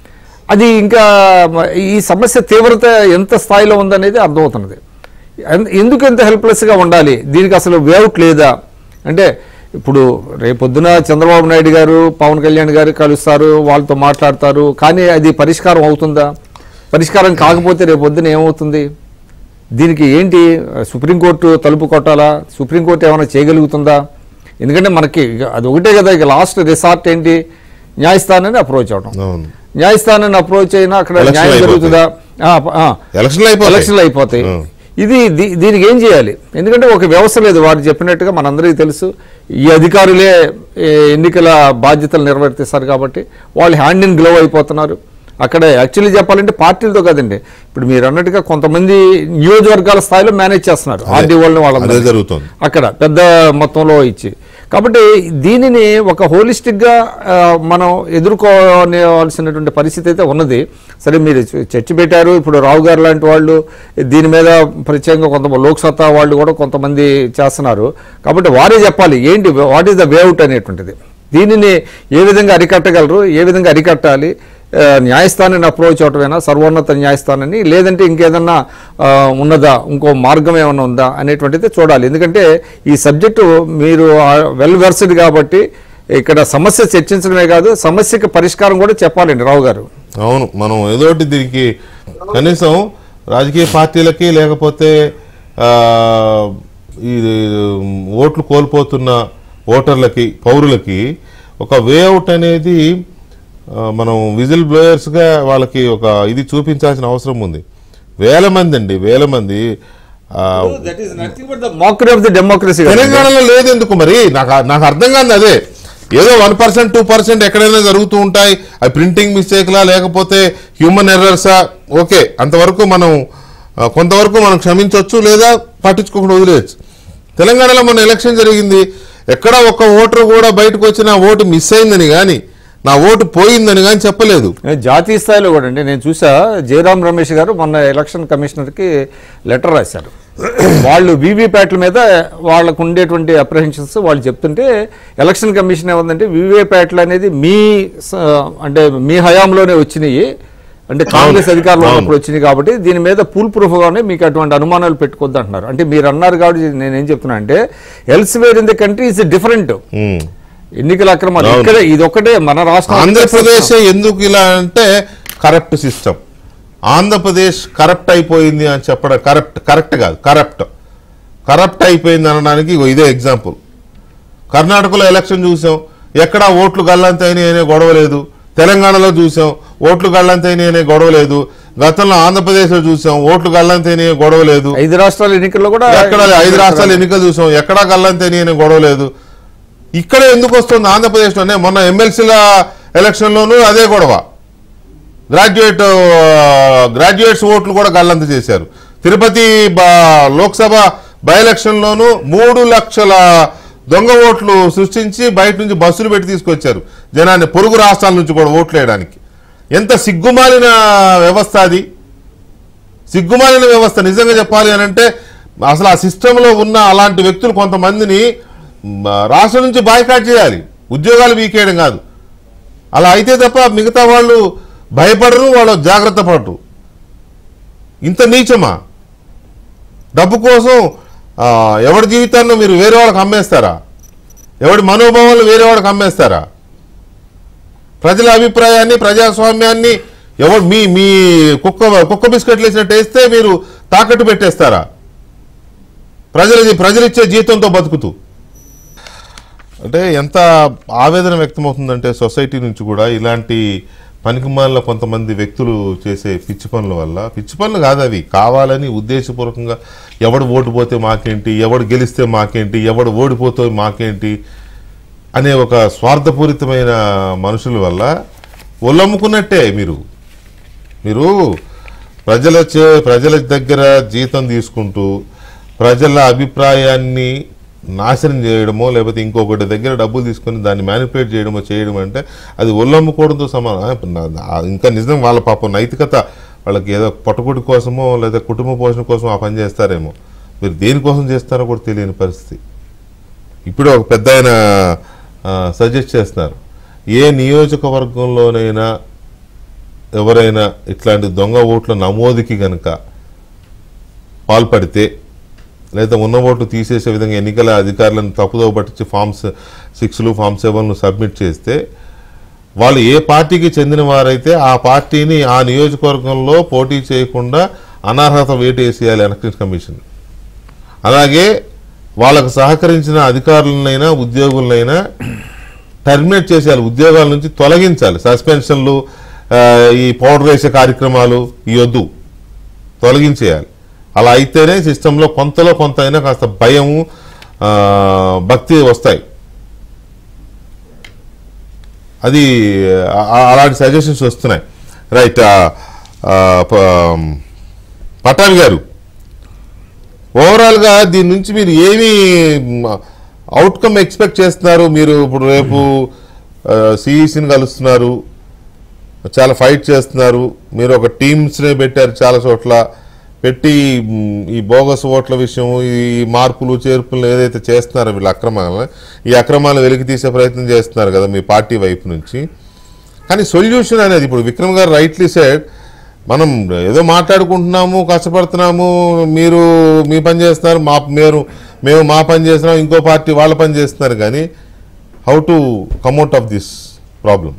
అది ఇంకా మ- ఈ సమస్య తీవ్రత ఎంత స్థాయిలో ఉందనేది అర్థమవుతున్నది ఎన్- ఎందుకు ఎంత హెల్ప్లెస్ గా ఉండాలి దీనికి అసలు వేఅవుట్ లేదా అంటే ఇప్పుడు రేపొద్దున చంద్రబాబు నాయుడు గారు పవన్ కళ్యాణ్ గారు కలుస్తారు వాళ్ళతో మాట్లాడతారు కానీ అది పరిష్కారం అవుతుందా పరిష్కారం కాకపోతే రేపొద్దున ఏమవుతుంది దీనికి ఏంటి సుప్రీంకోర్టు తలుపు కొట్టాలా సుప్రీంకోర్టు ఏమైనా చేయగలుగుతుందా ఎందుకంటే మనకి ఇక అది ఒకటే కదా ఇక లాస్ట్ రిసార్ట్ ఏంటి న్యాయస్థానాన్ని అప్రోచ్ అవడం అవును న్యాయస్థానాన్ని అప్రోచ్ అయినా అక్కడ Election న్యాయం అయిపోతాయి. జరుగుతుందా ఆ, ఆ. ఎలక్షన్లు అయిపోతాయి ఎలక్షన్లు అయిపోతాయి ఆ. ఇది దీ- దీనికి ఏం చేయాలి ఎందుకంటే ఒక వ్యవస్థ లేదు వారు చెప్పినట్టుగా మనందరికీ తెలుసు ఈ అధికారులే ఏ, ఎన్నికల బాధ్యతలు నిర్వర్తిస్తారు కాబట్టి వాళ్ళు హ్యాండ్ ఇన్ గ్లోవ్ అయిపోతున్నారు అక్కడ యాక్చువల్లీ చెప్పాలంటే పార్టీలతో కదండి ఇప్పుడు మీరు అన్నట్టుగా కొంతమంది నియోజకవర్గాల స్థాయిలో మేనేజ్ చేస్తున్నారు అదే. ఆర్డీ వాళ్ళని అదే వాళ్ళందరినీ. జరుగుతోంది. అక్కడ పెద్ద మొత్తంలో ఇచ్చి కాబట్టి దీనిని ఒక హోలిస్టిక్గా ఆ, మనం ఎదుర్కోవాల్సినటువంటి పరిస్థితి అయితే ఉన్నది సరే మీరు చ- చర్చ పెట్టారు ఇప్పుడు రావు గారు లాంటి వాళ్ళు దీని మీద ప్రత్యేకంగా కొంత లోక్సత్తా వాళ్ళు కూడా కొంతమంది చేస్తున్నారు కాబట్టి వారే చెప్పాలి ఏంటి what is the way out అనేటువంటిది దీనిని ఏ విధంగా అరికట్టగలరు ఏ విధంగా అరికట్టాలి ఆ, న్యాయస్థానాన్ని అప్రోచ్ అవటమేనా సర్వోన్నత న్యాయస్థానాన్ని లేదంటే ఇంకేదన్నా ఆ, ఉన్నదా ఇంకో మార్గం ఏమైనా ఉందా అనేటువంటిది చూడాలి ఎందుకంటే ఈ సబ్జెక్టు మీరు వెల్ వెర్స్డ్ కాబట్టి ఇక్కడ సమస్య చర్చించడమే కాదు సమస్యకి పరిష్కారం కూడా చెప్పాలండి రావు గారు అవును మనం ఏదోటి దీనికి కనీసం రాజకీయ పార్టీలకి లేకపోతే ఆ, ఈ ఓట్లు కోల్పోతున్న ఓటర్లకి పౌరులకి ఒక వేఅవుట్ అనేది ఆ, మనం విజిల్ బ్లోయర్స్గా వాళ్ళకి ఒక ఇది చూపించాల్సిన అవసరం ఉంది వేల మంది అండి వేల మంది ఆ, మోకరీ ఆఫ్ ది డెమోక్రసీ తెలంగాణలో లేదు ఎందుకు మరి నాకు నాకు అర్థం కాదు అదే ఏదో వన్ పర్సెంట్ టూ పర్సెంట్ ఎక్కడైనా జరుగుతూ ఉంటాయి అవి ప్రింటింగ్ మిస్టేక్లా లేకపోతే హ్యూమన్ ఎర్రర్సా ఓకే అంతవరకు మనం ఆ, కొంతవరకు మనం క్షమించవచ్చు లేదా పట్టించుకోకుండా వదిలేయచ్చు తెలంగాణలో మన ఎలక్షన్ జరిగింది ఎక్కడ ఒక్క ఓటర్ కూడా బయటకు వచ్చి నా ఓటు మిస్ అయిందని కానీ నా ఓటు పోయిందని కానీ చెప్పలేదు జాతీయ స్థాయిలో కూడా అండి నేను చూసా జయరాం రమేష్ గారు మొన్న ఎలక్షన్ కమిషనర్కి లెటర్ రాశారు వాళ్ళు వీవీప్యాట్ల మీద వాళ్ళకు ఉండేటువంటి అప్రహెన్షన్స్ వాళ్ళు చెప్తుంటే ఎలక్షన్ కమిషన్ ఏమందంటే వీవీప్యాట్లు అనేది మీ స- అంటే మీ హయాంలోనే వచ్చినాయి అంటే కాంగ్రెస్ అధికారంలో అవును. ఉన్నప్పుడు వచ్చినాయి కాబట్టి దీని మీద పూల్ ప్రూఫ్గానే మీకు అటువంటి అనుమానాలు పెట్టుకోవద్దు అంటున్నారు అంటే మీరు అన్నారు కాబట్టి నేనేం చెప్తున్నా అంటే elsewhere in the country is different um. ఎన్నికల అక్రమాలు అవును. ఇక్కడే ఇది ఒకటే మన రాష్ట్రం ఆంధ్రప్రదేశ్ ఎందుకు ఇలా అంటే కరప్ట్ సిస్టమ్ ఆంధ్రప్రదేశ్ కరప్ట్ అయిపోయింది అని చెప్పడం కరప్ట్ కరెక్ట్ కాదు కరప్ట్ కరప్ట్ అయిపోయింది అనడానికి ఇగో ఇదే ఎగ్జాంపుల్ కర్ణాటకలో ఎలక్షన్ చూసాం ఎక్కడా ఓట్లు గల్లంతైనాయి అనే గొడవ లేదు తెలంగాణలో చూసాం ఓట్లు గల్లంతైనాయి అనే గొడవ లేదు గతంలో ఆంధ్రప్రదేశ్లో చూసాం ఓట్లు గల్లంతైనాయి అనే గొడవ లేదు ఐదు రాష్ట్రాల ఎన్నికల్లో కూడా ఎక్కడ ఐదు రాష్ట్రాలు ఎన్నికలు చూసాం ఎక్కడా గల్లంతని అనే గొడవ లేదు ఇక్కడ ఎందుకు వస్తుంది ఆంధ్రప్రదేశ్లోనే మొన్న ఎమ్మెల్సీల ఎలక్షన్లోనూ అదే గొడవ గ్రాడ్యుయేట్ గ్రాడ్యుయేట్స్ ఓట్లు కూడా గల్లంత చేశారు తిరుపతి బ- లోక్సభ బై ఎలక్షన్లోనూ మూడు లక్షల దొంగ ఓట్లు సృష్టించి బయట నుంచి బస్సులు పెట్టి తీసుకొచ్చారు జనాన్ని పొరుగు రాష్ట్రాల నుంచి కూడా ఓట్లు వేయడానికి ఎంత సిగ్గుమాలిన వ్యవస్థ అది సిగ్గుమాలిన వ్యవస్థ నిజంగా చెప్పాలి అని అంటే అసలు ఆ సిస్టంలో ఉన్న అలాంటి వ్యక్తులు కొంతమందిని మ, రాష్ట్రం నుంచి బాయ్కాట్ చేయాలి ఉద్యోగాలు వీకేయడం కాదు అలా అయితే తప్ప మిగతా వాళ్ళు భయపడరు వాళ్ళు జాగ్రత్త పడరు ఇంత నీచమా డబ్బు కోసం ఆ, ఎవరి జీవితాన్ని మీరు వేరే వాళ్ళకి అమ్మేస్తారా ఎవడి మనోభావాలు వేరే వాళ్ళకి అమ్మేస్తారా ప్రజల అభిప్రాయాన్ని ప్రజాస్వామ్యాన్ని ఎవరు మీ మీ కుక్క కుక్క బిస్కెట్లు వేసినట్టు వేస్తే మీరు తాకట్టు పెట్టేస్తారా ప్రజలది ప్రజలిచ్చే జీతంతో బతుకుతూ అంటే ఎంత ఆవేదన వ్యక్తమవుతుందంటే సొసైటీ నుంచి కూడా ఇలాంటి పనికిమాల కొంతమంది వ్యక్తులు చేసే పిచ్చి పనుల వల్ల పిచ్చి పనులు కాదు అవి కావాలని ఉద్దేశపూర్వకంగా ఎవడు ఓటు పోతే మాకేంటి ఎవడు గెలిస్తే మాకేంటి ఎవడు ఓడిపోతే మాకేంటి అనే ఒక స్వార్థపూరితమైన మనుషుల వల్ల ఒళ్ళమ్ముకున్నట్టే మీరు మీరు ప్రజల చే ప్రజల దగ్గర జీతం తీసుకుంటూ ప్రజల అభిప్రాయాన్ని నాశనం చేయడమో లేకపోతే ఇంకొకటి దగ్గర డబ్బులు తీసుకొని దాన్ని మ్యానిపులేట్ చేయడమో చేయడం అంటే అది ఒళ్ళమ్ముకోవడంతో సమానం ఇప్పుడు నా- నా- ఇంకా నిజం వాళ్ళ పాపం నైతికత వాళ్ళకి ఏదో పొట్టకుడి కోసమో లేదా కుటుంబ పోషణ కోసం ఆ పని చేస్తారేమో మీరు దేనికోసం చేస్తారో కూడా తెలియని పరిస్థితి ఇప్పుడు ఒక పెద్ద ఆయన సజెస్ట్ చేస్తున్నారు ఏ నియోజకవర్గంలోనైనా ఎవరైనా ఇట్లాంటి దొంగ ఓట్ల నమోదుకి గనక పాల్పడితే లేదా ఉన్న ఓట్లు తీసేసే విధంగా ఎన్నికల అధికారులను తప్పుదోవ పట్టించి ఫామ్స్ సిక్స్లు ఫామ్ సెవెన్లు సబ్మిట్ చేస్తే వాళ్ళు ఏ పార్టీకి చెందిన వారైతే ఆ పార్టీని ఆ నియోజకవర్గంలో పోటీ చేయకుండా అనర్హత వేటు వేసేయాలి ఎలక్షన్ కమిషన్ అలాగే వాళ్ళకు సహకరించిన అధికారులనైనా ఉద్యోగులనైనా టర్మినేట్ చేసేయాలి ఉద్యోగాల నుంచి తొలగించాలి సస్పెన్షన్లు ఆ, ఈ పౌడర్ వేసే కార్యక్రమాలు ఈ వద్దు తొలగించేయాలి అలా అయితేనే సిస్టంలో కొంతలో కొంత అయినా కాస్త భయము ఆ, భక్తి వస్తాయి అది ఆ- ఆ- అలాంటి సజెషన్స్ వస్తున్నాయి రైట్ పటాన్ గారు ఓవరాల్గా దీని నుంచి మీరు ఏమి అవుట్కమ్ ఎక్స్పెక్ట్ చేస్తున్నారు మీరు ఇప్పుడు రేపు సిఈసిని కలుస్తున్నారు చాలా ఫైట్ చేస్తున్నారు మీరు ఒక టీమ్స్నే పెట్టారు చాలా చోట్ల పెట్టి మ్, ఈ బోగస్ ఓట్ల విషయం ఈ మార్పులు చేర్పులు ఏదైతే చేస్తున్నారో వీళ్ళు అక్రమాలను ఈ అక్రమాలు వెలికి తీసే ప్రయత్నం చేస్తున్నారు కదా మీ పార్టీ వైపు నుంచి కానీ సొల్యూషన్ అనేది ఇప్పుడు విక్రమ్ గారు రైట్లీ సెడ్ మనం ఏదో మాట్లాడుకుంటున్నాము కష్టపడుతున్నాము మీరు మీ పని చేస్తున్నారు మా మీరు మేము మా పని చేస్తున్నాం ఇంకో పార్టీ వాళ్ళ పని చేస్తున్నారు కానీ how to come out of this problem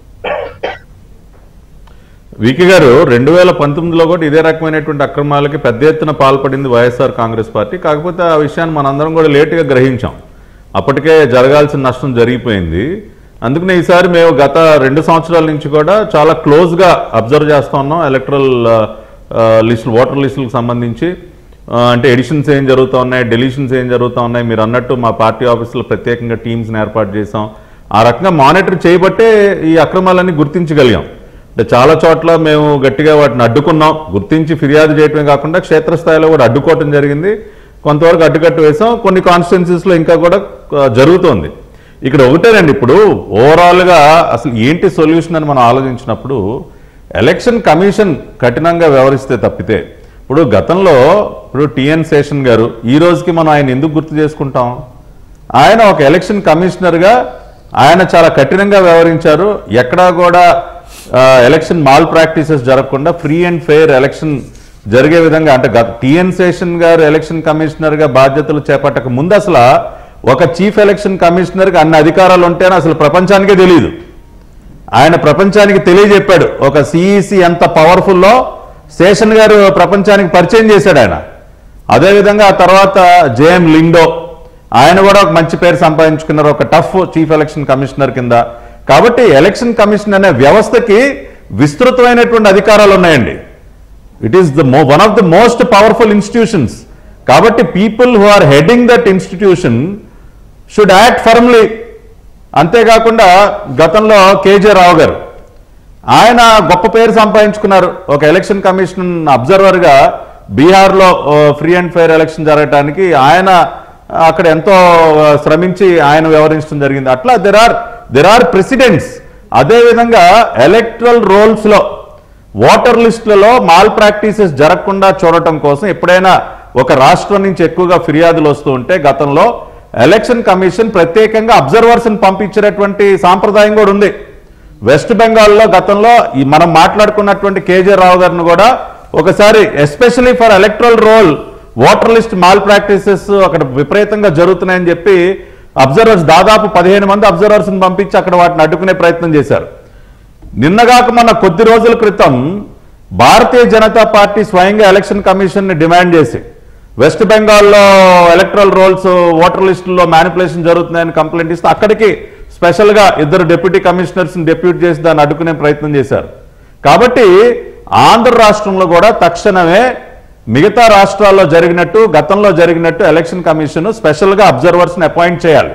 వికి గారు రెండు వేల పంతొమ్మిదిలో కూడా ఇదే రకమైనటువంటి అక్రమాలకి పెద్ద ఎత్తున పాల్పడింది వైఎస్ఆర్ కాంగ్రెస్ పార్టీ కాకపోతే ఆ విషయాన్ని మనందరం కూడా లేటుగా గ్రహించాం అప్పటికే జరగాల్సిన నష్టం జరిగిపోయింది అందుకనే ఈసారి మేము గత రెండు సంవత్సరాల నుంచి కూడా చాలా క్లోజ్గా అబ్జర్వ్ చేస్తా ఉన్నాం ఎలక్ట్రల్ లిస్టులు ఓటర్ లిస్టులకు సంబంధించి ఆ, అంటే ఎడిషన్స్ ఏం జరుగుతూ ఉన్నాయి డెలిషన్స్ ఏం జరుగుతూ ఉన్నాయి మీరు అన్నట్టు మా పార్టీ ఆఫీసులో ప్రత్యేకంగా టీమ్స్ని ఏర్పాటు చేసాం ఆ రకంగా మానిటర్ చేయబట్టే ఈ అక్రమాలన్నీ గుర్తించగలిగాం అంటే చాలా చోట్ల మేము గట్టిగా వాటిని అడ్డుకున్నాం గుర్తించి ఫిర్యాదు చేయడమే కాకుండా క్షేత్రస్థాయిలో కూడా అడ్డుకోవటం జరిగింది కొంతవరకు అడ్డుకట్టు వేసాం కొన్ని కాన్స్టిట్యున్సీస్లో ఇంకా కూడా ఆ, జరుగుతోంది ఇక్కడ ఒకటేనండి ఇప్పుడు ఓవరాల్గా అసలు ఏంటి సొల్యూషన్ అని మనం ఆలోచించినప్పుడు ఎలక్షన్ కమిషన్ కఠినంగా వ్యవహరిస్తే తప్పితే ఇప్పుడు గతంలో ఇప్పుడు టిఎన్ శేషన్ గారు ఈ రోజుకి మనం ఆయన ఎందుకు గుర్తు చేసుకుంటాం ఆయన ఒక ఎలక్షన్ కమిషనర్గా ఆయన చాలా కఠినంగా వ్యవహరించారు ఎక్కడా కూడా ఆ, ఎలక్షన్ మాల్ ప్రాక్టీసెస్ జరగకుండా ఫ్రీ అండ్ ఫెయిర్ ఎలక్షన్ జరిగే విధంగా అంటే గత టిఎన్ శేషన్ గారు ఎలక్షన్ కమిషనర్గా బాధ్యతలు చేపట్టక ముందు అసలు ఒక చీఫ్ ఎలక్షన్ కమిషనర్కి అన్ని అధికారాలు ఉంటేనే అసలు ప్రపంచానికే తెలియదు ఆయన ప్రపంచానికి తెలియజెప్పాడు ఒక సిఈసి ఎంత పవర్ఫుల్లో శేషన్ గారు ప్రపంచానికి పరిచయం చేశాడు ఆయన అదేవిధంగా ఆ తర్వాత జేఎం లిండో ఆయన కూడా ఒక మంచి పేరు సంపాదించుకున్నారు ఒక టఫ్ చీఫ్ ఎలక్షన్ కమిషనర్ కింద కాబట్టి ఎలక్షన్ కమిషన్ అనే వ్యవస్థకి విస్తృతమైనటువంటి అధికారాలు ఉన్నాయండి it is the one of the most powerful institutions కాబట్టి people who are heading that institution should act firmly అంతేకాకుండా గతంలో కేజే రావు గారు ఆయన గొప్ప పేరు సంపాదించుకున్నారు ఒక ఎలక్షన్ కమిషన్ అబ్జర్వర్గా బీహార్లో ఫ్రీ అండ్ ఫెయిర్ ఎలక్షన్ జరగటానికి ఆయన అక్కడ ఎంతో ఆ, శ్రమించి ఆయన వ్యవహరించడం జరిగింది అట్లా there are there are presidents అదేవిధంగా ఎలక్ట్రల్ రోల్స్లో ఓటర్ లిస్టులలో మాల్ ప్రాక్టీసెస్ జరగకుండా చూడటం కోసం ఎప్పుడైనా ఒక రాష్ట్రం నుంచి ఎక్కువగా ఫిర్యాదులు వస్తూ ఉంటే గతంలో ఎలక్షన్ కమిషన్ ప్రత్యేకంగా అబ్జర్వర్స్ పంపించినటువంటి సాంప్రదాయం కూడా ఉంది వెస్ట్ బెంగాల్లో గతంలో ఈ మనం మాట్లాడుకున్నటువంటి కేజే రావు గారిని కూడా ఒకసారి especially for electoral roll voter list malpractices అక్కడ విపరీతంగా జరుగుతున్నాయని చెప్పి అబ్జర్వర్స్ దాదాపు పదిహేను మంది అబ్జర్వర్స్ పంపించి అక్కడ వాటిని అడ్డుకునే ప్రయత్నం చేశారు నిన్నగాక మన కొద్ది రోజుల క్రితం భారతీయ జనతా పార్టీ స్వయంగా ఎలక్షన్ కమిషన్ ని డిమాండ్ చేసి వెస్ట్ బెంగాల్లో ఎలక్ట్రల్ రోల్స్ ఓటర్ లిస్టుల్లో మ్యానిపులేషన్ జరుగుతున్నాయని కంప్లైంట్ ఇస్తే అక్కడికి స్పెషల్ గా ఇద్దరు డిప్యూటీ కమిషనర్స్ డెప్యూట్ చేసి దాన్ని అడ్డుకునే ప్రయత్నం చేశారు కాబట్టి ఆంధ్ర రాష్ట్రంలో కూడా తక్షణమే మిగతా రాష్ట్రాల్లో జరిగినట్టు గతంలో జరిగినట్టు ఎలక్షన్ కమిషన్ స్పెషల్ గా అబ్జర్వర్స్ ని అపాయింట్ చేయాలి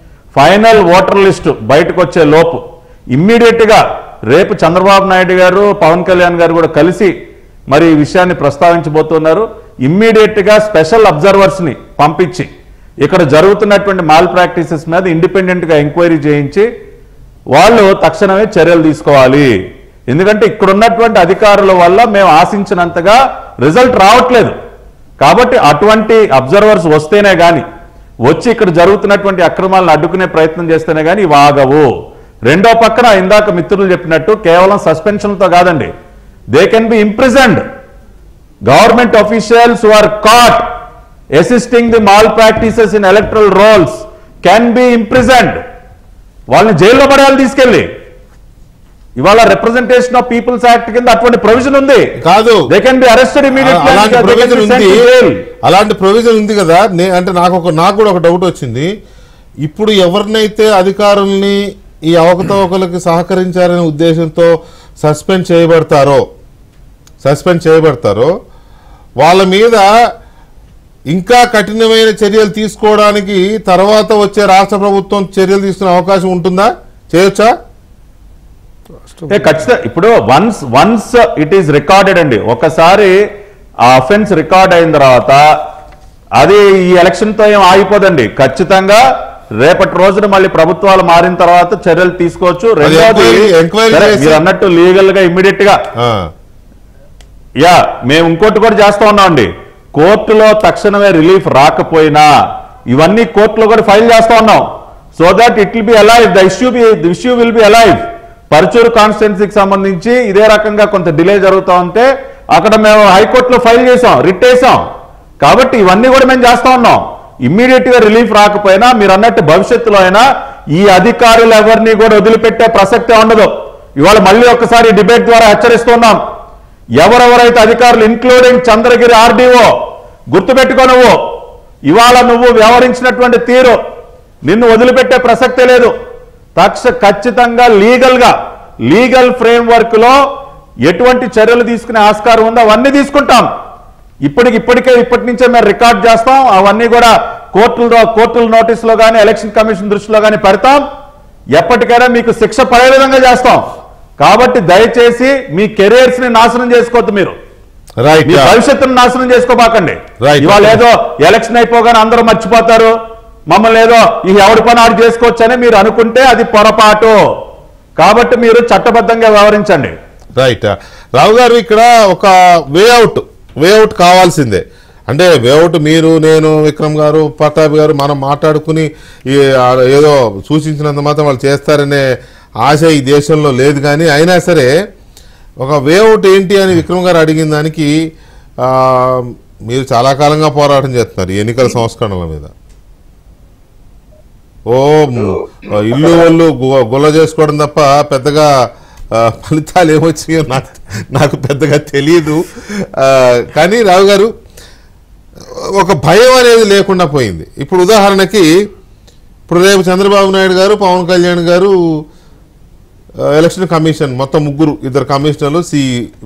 ఫైనల్ ఓటర్ లిస్టు బయటకు వచ్చే లోపు ఇమ్మీడియట్ గా రేపు చంద్రబాబు నాయుడు గారు పవన్ కళ్యాణ్ గారు కూడా కలిసి మరి ఈ విషయాన్ని ప్రస్తావించబోతున్నారు ఇమ్మీడియట్ గా స్పెషల్ అబ్జర్వర్స్ ని పంపించి ఇక్కడ జరుగుతున్నటువంటి మాల్ ప్రాక్టీసెస్ మీద ఇండిపెండెంట్ గా ఎంక్వైరీ చేయించి వాళ్ళు తక్షణమే చర్యలు తీసుకోవాలి ఎందుకంటే ఇక్కడ ఉన్నటువంటి అధికారుల వల్ల మేము ఆశించినంతగా రిజల్ట్ రావట్లేదు కాబట్టి అటువంటి అబ్జర్వర్స్ వస్తేనే గాని వచ్చి ఇక్కడ జరుగుతున్నటువంటి అక్రమాలను అడ్డుకునే ప్రయత్నం చేస్తేనే గాని ఇవి ఆగవు రెండో పక్కన ఇందాక మిత్రులు చెప్పినట్టు కేవలం సస్పెన్షన్తో కాదండి they can be imprisoned government officials who are caught assisting the malpractices in electoral rolls can be imprisoned వాళ్ళని జైల్లో పడేయాలి తీసుకెళ్ళి ఇవాళ రిప్రజెంటేషన్ ఆఫ్ పీపుల్స్ యాక్ట్ కింద అటువంటి ప్రొవిజన్ ఉంది కాదు దే కెన్ బి అరెస్టెడ్ అలాంటి ప్రొవిజన్ ఉంది ఇమీడియట్లీ అలాంటి ప్రొవిజన్ ఉంది కదా నే- అంటే నాకు ఒక నాకు కూడా ఒక డౌట్ వచ్చింది ఇప్పుడు ఎవరినైతే అధికారుల్ని ఈ అవకతవకలకి సహకరించారనే ఉద్దేశంతో సస్పెండ్ చేయబడతారో సస్పెండ్ చేయబడతారో వాళ్ళ మీద ఇంకా కఠినమైన చర్యలు తీసుకోవడానికి తర్వాత వచ్చే రాష్ట్ర ప్రభుత్వం చర్యలు తీసుకునే అవకాశం ఉంటుందా చేయొచ్చా ఏ ఖచ్చితంగా ఇప్పుడు once once it is recorded అండి ఒకసారి ఆ అఫెన్స్ రికార్డ్ అయిన తర్వాత అది ఈ ఎలక్షన్ తో ఏం ఆగిపోదండి ఖచ్చితంగా రేపటి రోజున మళ్ళీ ప్రభుత్వాలు మారిన తర్వాత చర్యలు తీసుకోవచ్చు రెండోది ఎంక్వైరీ- ఎంక్వైరీ సరే, చేసి- మీరు అన్నట్టు లీగల్ గా ఇమ్మీడియట్ గా ఆ. యా మేము ఇంకోటి కూడా చేస్తా ఉన్నామండి కోర్టులో తక్షణమే రిలీఫ్ రాకపోయినా ఇవన్నీ కోర్టులో కూడా ఫైల్ చేస్తా ఉన్నాం so that it will be alive the issue be the issue will be alive Parchuru కాన్స్టిట్యున్సీకి సంబంధించి ఇదే రకంగా కొంత డిలే జరుగుతూ ఉంటే అక్కడ మేము హైకోర్టులో ఫైల్ చేసాం రిట్ వేసాం కాబట్టి ఇవన్నీ కూడా మేము చేస్తా ఉన్నాం ఇమ్మీడియట్ గా రిలీఫ్ రాకపోయినా మీరు అన్నట్టు భవిష్యత్తులో అయినా ఈ అధికారులు ఎవరిని కూడా వదిలిపెట్టే ప్రసక్తే ఉండదు ఇవాళ మళ్ళీ ఒక్కసారి డిబేట్ ద్వారా హెచ్చరిస్తున్నాం ఎవరెవరైతే అధికారులు ఇంక్లూడింగ్ చంద్రగిరి ఆర్డీఓ గుర్తుపెట్టుకో నువ్వు ఇవాళ నువ్వు వ్యవహరించినటువంటి తీరు నిన్ను వదిలిపెట్టే ప్రసక్తే లేదు తక్ష ఖచ్చితంగా లీగల్ గా లీగల్ ఫ్రేమ్ వర్క్ లో ఎటువంటి చర్యలు తీసుకునే ఆస్కారం ఉందో అవన్నీ తీసుకుంటాం ఇప్పటికి ఇప్పటికే ఇప్పటి నుంచే మేము రికార్డ్ చేస్తాం అవన్నీ కూడా కోర్టుల కోర్టుల నోటీసులో కానీ ఎలక్షన్ కమిషన్ దృష్టిలో కానీ పెడతాం ఎప్పటికైనా మీకు శిక్ష పడే విధంగా చేస్తాం కాబట్టి దయచేసి మీ కెరియర్స్ ని నాశనం చేసుకోవద్దు మీరు రైట్ మీ భవిష్యత్తును నాశనం చేసుకోబాకండి Right. ఇవాళ ఏదో ఎలక్షన్ అయిపోగానే అందరూ మర్చిపోతారు మమ్మల్ని ఏదో ఈ ఎవడి పని ఆడు చేసుకోవచ్చని మీరు అనుకుంటే అది పొరపాటు కాబట్టి మీరు చట్టబద్ధంగా వ్యవహరించండి రైట్ రావు గారు ఇక్కడ ఒక వేఅవుట్ వేఅవుట్ కావాల్సిందే అంటే వేఅవుట్ మీరు నేను విక్రమ్ గారు ప్రతాప్ గారు మనం మాట్లాడుకుని ఈ ఆ ఏదో సూచించినంత మాత్రం వాళ్ళు చేస్తారనే ఆశ ఈ దేశంలో లేదు కానీ అయినా సరే ఒక వేఅవుట్ ఏంటి అని విక్రమ్ గారు అడిగిన దానికి ఆ, మీరు చాలా కాలంగా పోరాటం చేస్తున్నారు ఈ ఎన్నికల సంస్కరణల మీద ఓ మ్, ఇల్లు వాళ్ళు గు- గుల్ల చేసుకోవడం తప్ప పెద్దగా ఆ, ఫలితాలు ఏమొచ్చాయో నాకు నాకు పెద్దగా తెలియదు ఆ, కానీ రావు గారు ఒక భయం అనేది లేకుండా పోయింది ఇప్పుడు ఉదాహరణకి ఇప్పుడు రేపు చంద్రబాబు నాయుడు గారు పవన్ కళ్యాణ్ గారు ఆ, ఎలక్షన్ కమిషన్ మొత్తం ముగ్గురు ఇద్దరు కమిషనర్లు సి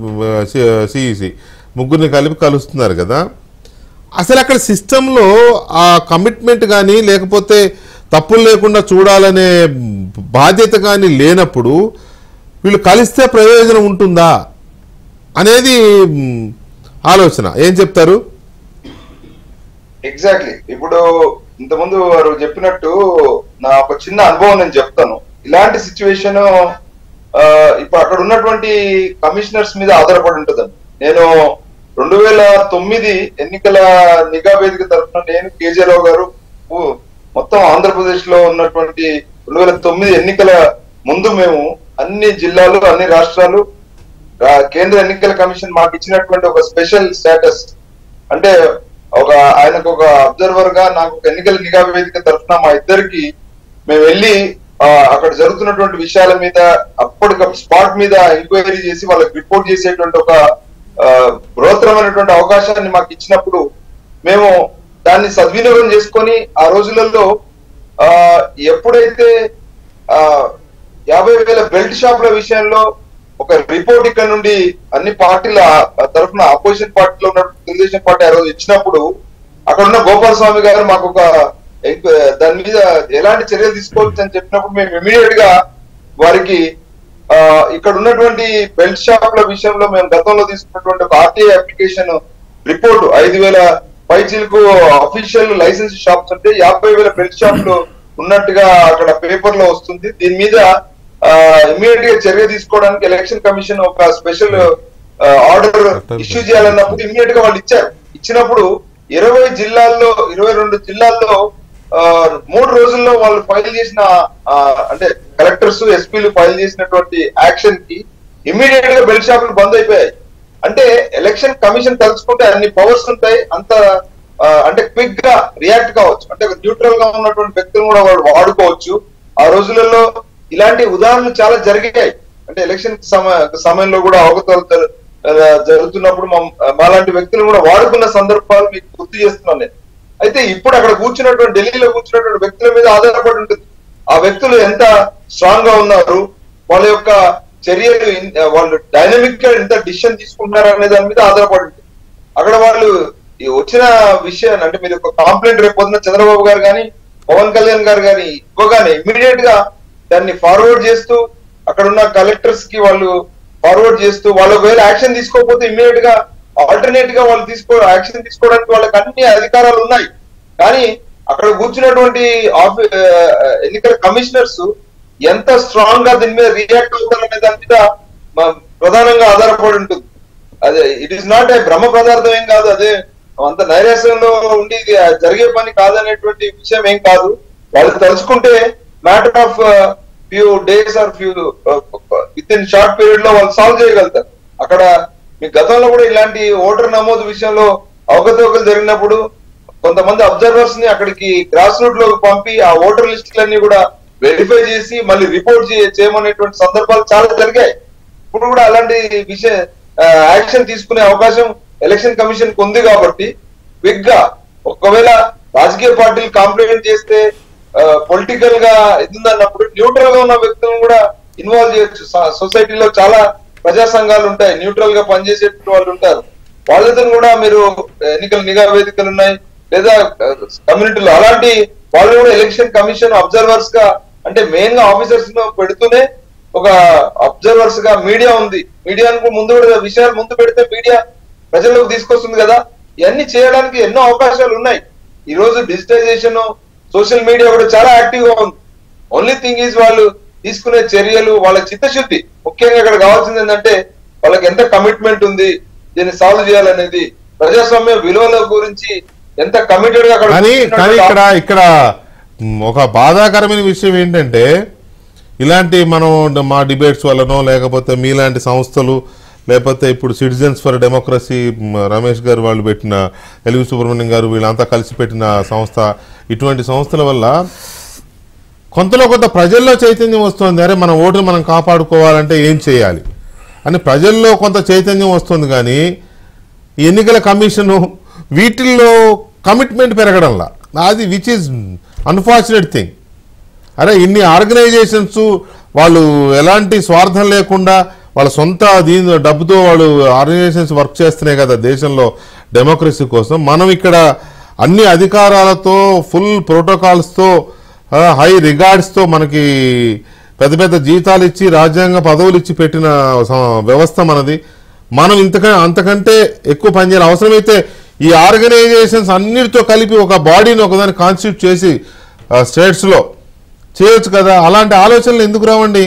సిఈసి ముగ్గురిని కలిపి కలుస్తున్నారు కదా అసలు అక్కడ సిస్టంలో ఆ కమిట్మెంట్ కానీ లేకపోతే తప్పులు లేకుండా చూడాలనే బాధ్యత కానీ లేనప్పుడు వీళ్ళు కలిస్తే ప్రయోజనం ఉంటుందా అనేది మ్, ఆలోచన ఏం చెప్తారు ఎగ్జాక్ట్లీ ఇప్పుడు ఇంతకుముందు వారు చెప్పినట్టు నా ఒక చిన్న అనుభవం నేను చెప్తాను ఇలాంటి సిచ్యువేషన్ ఇప్పుడు అక్కడ ఉన్నటువంటి కమిషనర్స్ మీద ఆధారపడి ఉంటుందండి నేను రెండు వేల తొమ్మిది ఎన్నికల నిఘా వేదిక తరఫున నేను కేజీ రావు గారు ఊ- మొత్తం ఆంధ్రప్రదేశ్ లో ఉన్నటువంటి రెండు వేల తొమ్మిది ఎన్నికల ముందు మేము అన్ని జిల్లాలు అన్ని రాష్ట్రాలు ఆ, కేంద్ర ఎన్నికల కమిషన్ మాకు ఇచ్చినటువంటి ఒక స్పెషల్ స్టేటస్ అంటే ఒక ఆయనకు ఒక అబ్జర్వర్ గా నాకు ఒక ఎన్నికల నిఘా వేదిక తరఫున మా ఇద్దరికి మేము వెళ్ళి ఆ, అక్కడ జరుగుతున్నటువంటి విషయాల మీద అప్పటికప్పుడు స్పాట్ మీద ఎంక్వైరీ చేసి వాళ్ళకి రిపోర్ట్ చేసేటువంటి ఒక ఆ, బృహత్తరమైనటువంటి అవకాశాన్ని మాకు ఇచ్చినప్పుడు మేము దాన్ని సద్వినియోగం చేసుకొని ఆ రోజులలో ఆ ఎప్పుడైతే ఆ యాభై వేల బెల్ట్ షాపుల విషయంలో ఒక రిపోర్ట్ ఇక్కడ నుండి అన్ని పార్టీల తరఫున అపోజిషన్ పార్టీలో ఉన్న తెలుగుదేశం పార్టీ ఆ రోజు ఇచ్చినప్పుడు అక్కడ ఉన్న గోపాల స్వామి గారు మాకు ఒక ఎంక్వ- దాని మీద ఎలాంటి చర్యలు తీసుకోవచ్చు అని చెప్పినప్పుడు మేము ఇమీడియట్ గా వారికి ఆ ఇక్కడ ఉన్నటువంటి బెల్ట్ షాపుల విషయంలో మేము గతంలో తీసుకున్నటువంటి ఒక ఆర్టీఐ అప్లికేషన్ రిపోర్ట్ ఐదు వేల పైచీలకు అఫీషియల్ లైసెన్స్ షాప్స్ ఉంటే యాభై వేల బెల్ట్ షాపులు ఉన్నట్టుగా అక్కడ పేపర్ లో వస్తుంది దీని మీద ఇమీడియట్ గా చర్య తీసుకోవడానికి ఎలక్షన్ కమిషన్ ఒక స్పెషల్ ఆర్డర్ ఇష్యూ చేయాలన్నప్పుడు ఇమీడియట్ గా వాళ్ళు ఇచ్చారు ఇచ్చినప్పుడు ఇరవై జిల్లాల్లో ఇరవై రెండు జిల్లాల్లో ఆ, మూడు రోజుల్లో వాళ్ళు ఫైల్ చేసిన ఆ, అంటే కలెక్టర్స్ ఎస్పీలు ఫైల్ చేసినటువంటి యాక్షన్ కి ఇమీడియట్ గా బెల్ట్ షాపులు బంద్ అయిపోయాయి అంటే ఎలక్షన్ కమిషన్ తలుచుకుంటే అన్ని పవర్స్ ఉంటాయి అంత ఆ, అంటే క్విక్ గా రియాక్ట్ కావచ్చు అంటే న్యూట్రల్ గా ఉన్నటువంటి వ్యక్తులను కూడా వాళ్ళు వాడుకోవచ్చు ఆ రోజులలో ఇలాంటి ఉదాహరణలు చాలా జరిగాయి అంటే ఎలక్షన్ సమ- సమయంలో కూడా అవకతవకలు జరు- ఆ, జరుగుతున్నప్పుడు మా- మాలాంటి వ్యక్తులు కూడా వాడుకున్న సందర్భాలు మీకు గుర్తు చేస్తున్నాను నేను అయితే ఇప్పుడు అక్కడ కూర్చున్నటువంటి ఢిల్లీలో కూర్చున్నటువంటి వ్యక్తుల మీద ఆధారపడి ఉంటుంది ఆ వ్యక్తులు ఎంత స్ట్రాంగ్ గా ఉన్నారు వాళ్ళ యొక్క చర్యలు ఇన్- వాళ్ళు డైనమిక్ గా ఎంత డిసిషన్ తీసుకుంటున్నారు అనే దాని మీద ఆధారపడి ఉంటుంది అక్కడ వాళ్ళు ఈ వచ్చిన విషయాన్ని అంటే మీరు ఒక కాంప్లైంట్ రేపు పొద్దున చంద్రబాబు గారు కానీ పవన్ కళ్యాణ్ గారు కానీ ఇవ్వగానే ఇమ్మీడియట్ గా దాన్ని ఫార్వర్డ్ చేస్తూ అక్కడ ఉన్న కలెక్టర్స్ కి వాళ్ళు ఫార్వర్డ్ చేస్తూ వాళ్ళు ఒకవేళ యాక్షన్ తీసుకోకపోతే ఇమ్మీడియట్ గా ఆల్టర్నేట్ గా వాళ్ళు తీసుకో యాక్షన్ తీసుకోవడానికి వాళ్ళకి అన్ని అధికారాలు ఉన్నాయి కానీ అక్కడ కూర్చున్నటువంటి ఆఫీ ఆ, ఎన్నికల కమిషనర్స్ ఎంత స్ట్రాంగ్ గా దీని మీద రియాక్ట్ అవుతారనే దాని మీద మ- ప్రధానంగా ఆధారపడి ఉంటుంది అదే ఇట్ ఈస్ నాట్ ఏ బ్రహ్మ పదార్థం ఏం కాదు అదే అంత నైరాశ్యంలో ఉండి ఇది జరిగే పని కాదనేటువంటి విషయం ఏం కాదు వాళ్ళు తలుచుకుంటే matter of few days or few within short period లో వాళ్ళు సాల్వ్ చేయగలుగుతారు అక్కడ మీ గతంలో కూడా ఇలాంటి ఓటర్ నమోదు విషయంలో అవకతవకలు జరిగినప్పుడు కొంతమంది అబ్జర్వర్స్ ని అక్కడికి గ్రాస్ రూట్ లోకి పంపి ఆ ఓటర్ లిస్టులన్నీ కూడా వెరిఫై చేసి మళ్ళీ రిపోర్ట్ చేయమనేటువంటి సందర్భాలు చాలా జరిగాయి ఇప్పుడు కూడా అలాంటి విషయ యాక్షన్ తీసుకునే అవకాశం ఎలక్షన్ కమిషన్ కు ఉంది కాబట్టి క్విక్ గా ఒకవేళ రాజకీయ పార్టీలు కాంప్లిమెంట్ చేస్తే పొలిటికల్ గా ఇది ఉందన్నప్పుడు న్యూట్రల్ గా ఉన్న వ్యక్తులను కూడా ఇన్వాల్వ్ చేయొచ్చు సొసైటీలో చాలా ప్రజా సంఘాలు ఉంటాయి న్యూట్రల్ గా పనిచేసే వాళ్ళు ఉంటారు వాళ్ళతో కూడా మీరు ఎన్నికల నిఘా వేదికలు ఉన్నాయి లేదా కమ్యూనిటీలో అలాంటి వాళ్ళు కూడా ఎలక్షన్ కమిషన్ అబ్జర్వర్స్ గా అంటే మెయిన్ గా ఆఫీసర్స్ ను పెడుతూనే ఒక అబ్జర్వర్స్ గా మీడియా ఉంది మీడియాకు ముందు కూడా విషయాలు ముందు పెడితే మీడియా ప్రజల్లోకి తీసుకొస్తుంది కదా ఇవన్నీ చేయడానికి ఎన్నో అవకాశాలు ఉన్నాయి ఈ రోజు డిజిటైజేషన్ సోషల్ మీడియా కూడా చాలా యాక్టివ్ గా ఉంది ఓన్లీ థింగ్ ఈజ్ వాళ్ళు తీసుకునే చర్యలు వాళ్ళ చిత్తశుద్ధి ముఖ్యంగా ఇక్కడ కావాల్సింది ఏంటంటే వాళ్ళకి ఎంత కమిట్మెంట్ ఉంది దీన్ని సాల్వ్ చేయాలనేది ప్రజాస్వామ్య విలువల గురించి ఎంత కమిటెడ్ గా అక్కడ కానీ కానీ ఇక్కడ ఇక్కడ మ్, ఒక బాధాకరమైన విషయం ఏంటంటే ఇలాంటి మనం డ- మా డిబేట్స్ వల్లనో లేకపోతే మీలాంటి సంస్థలు లేకపోతే ఇప్పుడు citizens for democracy hmm, Ramesh గారు వాళ్ళు పెట్టిన ఎల్వి సుబ్రహ్మణ్యం గారు వీళ్ళంతా కలిసి పెట్టిన సంస్థ ఇటువంటి సంస్థల వల్ల కొంతలో కొంత ప్రజల్లో చైతన్యం వస్తుంది అరే మన ఓటును మనం కాపాడుకోవాలంటే ఏం చేయాలి అని ప్రజల్లో కొంత చైతన్యం వస్తుంది కానీ ఈ ఎన్నికల కమిషను వీటిల్లో కమిట్మెంట్ పెరగడంలా అది విచ్ ఈజ్ అన్ఫార్చునేట్ థింగ్ అరే ఇన్ని ఆర్గనైజేషన్స్ వాళ్ళు ఎలాంటి స్వార్థం లేకుండా వాళ్ళ సొంత దీని డబ్బుతో వాళ్ళు ఆర్గనైజేషన్స్ వర్క్ చేస్తున్నాయి కదా దేశంలో డెమోక్రసీ కోసం మనం ఇక్కడ అన్ని అధికారాలతో ఫుల్ ప్రోటోకాల్స్తో హై రిగార్డ్స్తో మనకి పెద్ద పెద్ద జీతాలు ఇచ్చి రాజ్యాంగ పదవులు ఇచ్చి పెట్టిన స- వ్యవస్థ మనది మనం ఇంతక అంతకంటే ఎక్కువ పనిచేయాలి అవసరమైతే ఈ ఆర్గనైజేషన్స్ అన్నిటితో కలిపి ఒక బాడీని ఒకదాన్ని కాన్స్టిట్యూట్ చేసి స్టేట్స్లో చేయొచ్చు కదా అలాంటి ఆలోచనలు ఎందుకు రావండి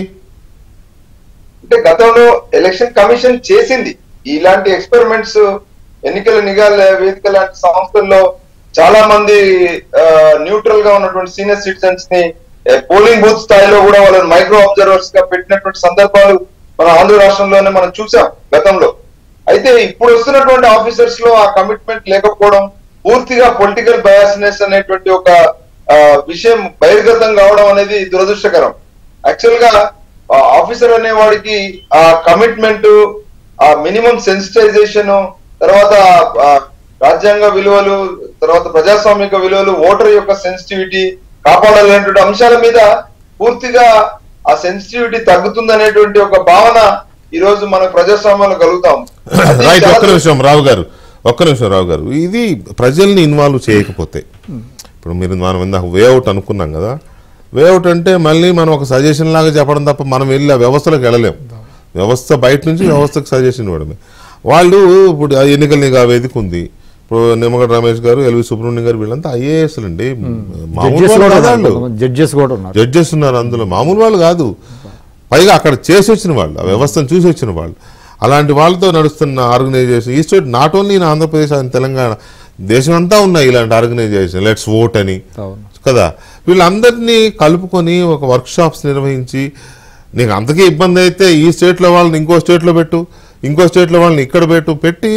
అంటే గతంలో ఎలక్షన్ కమిషన్ చేసింది ఇలాంటి ఎక్స్పెరిమెంట్స్ ఎన్నికల నిఘా వేదిక లాంటి సంస్థల్లో చాలా మంది న్యూట్రల్ గా ఉన్నటువంటి సీనియర్ సిటిజన్స్ ని పోలింగ్ బూత్ స్థాయిలో కూడా వాళ్ళని మైక్రో అబ్జర్వర్స్ గా పెట్టినటువంటి సందర్భాలు మన ఆంధ్ర రాష్ట్రంలోనే మనం చూసాం గతంలో అయితే ఇప్పుడు వస్తున్నటువంటి ఆఫీసర్స్ లో ఆ కమిట్మెంట్ లేకపోవడం పూర్తిగా పొలిటికల్ బయాస్నెస్ అనేటువంటి ఒక ఆ, విషయం బహిర్గతం కావడం అనేది దురదృష్టకరం యాక్చువల్ గా ఆఫీసర్ అనేవాడికి ఆ కమిట్మెంట్ ఆ మినిమం సెన్సిటైజేషన్ తర్వాత ఆ, రాజ్యాంగ విలువలు తర్వాత ప్రజాస్వామిక విలువలు ఓటర్ యొక్క సెన్సిటివిటీ కాపాడాలనేటువంటి అంశాల మీద పూర్తిగా ఆ సెన్సిటివిటీ తగ్గుతుందనేటువంటి ఒక భావన ఈ రోజు మన ప్రజాస్వామ్యంలో కలుగుతాం అది రైట్ చాలా ఒక్క నిమిషం రావు గారు ఒక్క నిమిషం రావు గారు ఇది ప్రజల్ని ఇన్వాల్వ్ చేయకపోతే ఇప్పుడు మీరు మనం ఇందాక వేఅవుట్ అనుకున్నాం కదా వేఅవుట్ అంటే మళ్ళీ మనం ఒక సజెషన్ లాగా చెప్పడం తప్ప మనం వెళ్ళి ఆ వ్యవస్థలోకి వెళ్ళలేం వ్యవస్థ బయట నుంచి వ్యవస్థకు సజెషన్ ఇవ్వడమే వాళ్ళు ఇప్పుడు ఆ ఎన్నికల నిఘా వేదిక ఉంది ఇప్పుడు నిమ్మగడ్డ రమేష్ గారు ఎల్వి సుబ్రహ్మణ్యం గారు వీళ్ళంతా ఐఏఎస్ అండి మామూలు జడ్జెస్ వాళ్ళు కూడా కాదు ఉన్నారు వాళ్ళు. కొంతమంది జడ్జెస్ కూడా ఉన్నారు జడ్జెస్ ఉన్నారు అందులో మామూలు వాళ్ళు కాదు పైగా అక్కడ చేసి వచ్చిన వాళ్ళు ఆ వ్యవస్థను చూసి వచ్చిన వాళ్ళు అలాంటి వాళ్ళతో నడుస్తున్న ఆర్గనైజేషన్ ఈ state not only in Andhra Pradesh and Telangana దేశం అంతా ఉన్నాయి ఇలాంటి ఆర్గనైజేషన్ లెట్స్ ఓట్ అని అవును. కదా వీళ్ళందరినీ కలుపుకొని ఒక వర్క్ షాప్స్ నిర్వహించి నీకు అంతకే ఇబ్బంది అయితే ఈ స్టేట్లో వాళ్ళని ఇంకో స్టేట్లో పెట్టు ఇంకో స్టేట్లో వాళ్ళని ఇక్కడ పెట్టు పెట్టి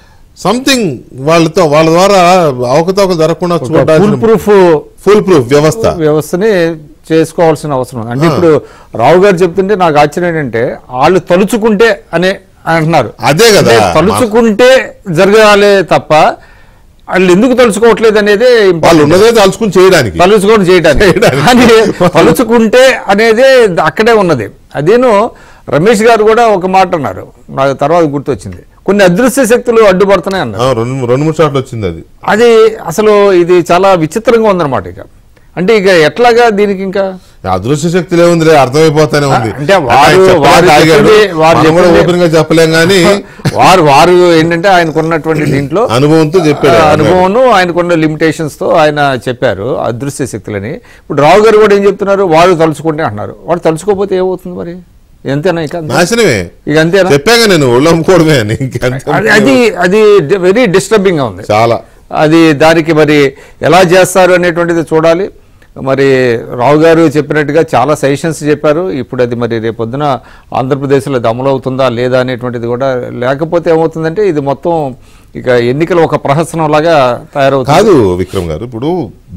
సంథింగ్ వాళ్ళతో వాళ్ళ ద్వారా అవకతవకలు జరగకుండా ఫుల్ చూడాల్సిన ప్రూఫ్ ఫుల్ ప్రూఫ్ వ్యవస్థ వ్యవస్థని చేసుకోవాల్సిన అవసరం ఉంది. అంటే ఇప్పుడు రావు గారు చెప్తుంటే నాకు ఆశ్చర్యం ఏంటంటే వాళ్ళు తలుచుకుంటే అనే అంటున్నారు అదే కదా అంటే తలుచుకుంటే జరగాలే తప్ప వాళ్ళు ఎందుకు తలుచుకోవట్లేదు అనేది వాళ్ళు ఉన్నదే తలుచుకుని చేయడానికి తలుచుకొని చేయడానికి చేయడానికి. కానీ తలుచుకుంటే అనేదే అక్కడే ఉన్నది అదేను రమేష్ గారు కూడా ఒక మాట అన్నారు నాకు తర్వాత గుర్తొచ్చింది కొన్ని అదృశ్య శక్తులు అడ్డుపడుతున్నాయి అన్నారు ఆ, రెండు రెండు మూడు సార్లు వచ్చింది అది అది అసలు ఇది చాలా విచిత్రంగా ఉందన్నమాట ఇక అంటే ఇక ఎట్లాగా దీనికి ఇంకా అదృశ్య శక్తి ఏముందిలే అర్థమైపోతానే ఉంది అంటే వారు- ఆయన చెప్పడానికి వారు ఆగాడు. చెప్పింది- వారు మనం కూడా చెప్పింది- ఓపెన్ గా చెప్పలేం కానీ వారు వారు ఏంటంటే ఆయనకున్నటువంటి దీంట్లో అనుభవంతో చెప్పాడు ఆ, ఆయన. అనుభవం ఆయనకున్న లిమిటేషన్స్ తో ఆయన చెప్పారు అదృశ్య శక్తులని ఇప్పుడు రావు గారు కూడా ఏం చెప్తున్నారు వారు తలుచుకుంటే అంటున్నారు వాడు తలుచుకోకపోతే ఏమవుతుంది మరి ఎంతేనా ఇక అంతే? నాశనమే ఇక అంతేనా చెప్పాగా నేను ఒళ్ళు అమ్ముకోవడమే అని ఇంకంతే. అది- అది అది వెరీ డిస్టర్బింగ్ గా ఉంది చాలా అది దానికి మరి ఎలా చేస్తారు అనేటువంటిది చూడాలి మరి రావు గారు చెప్పినట్టుగా చాలా సజెషన్స్ చెప్పారు ఇప్పుడు అది మరి రేపొద్దున ఆంధ్రప్రదేశ్లో అది అమలు అవుతుందా లేదా అనేటువంటిది కూడా లేకపోతే ఏమవుతుందంటే ఇది మొత్తం ఇక ఎన్నికల ఒక ప్రహసనం లాగా తయారవుతుంది కాదు విక్రమ్ గారు ఇప్పుడు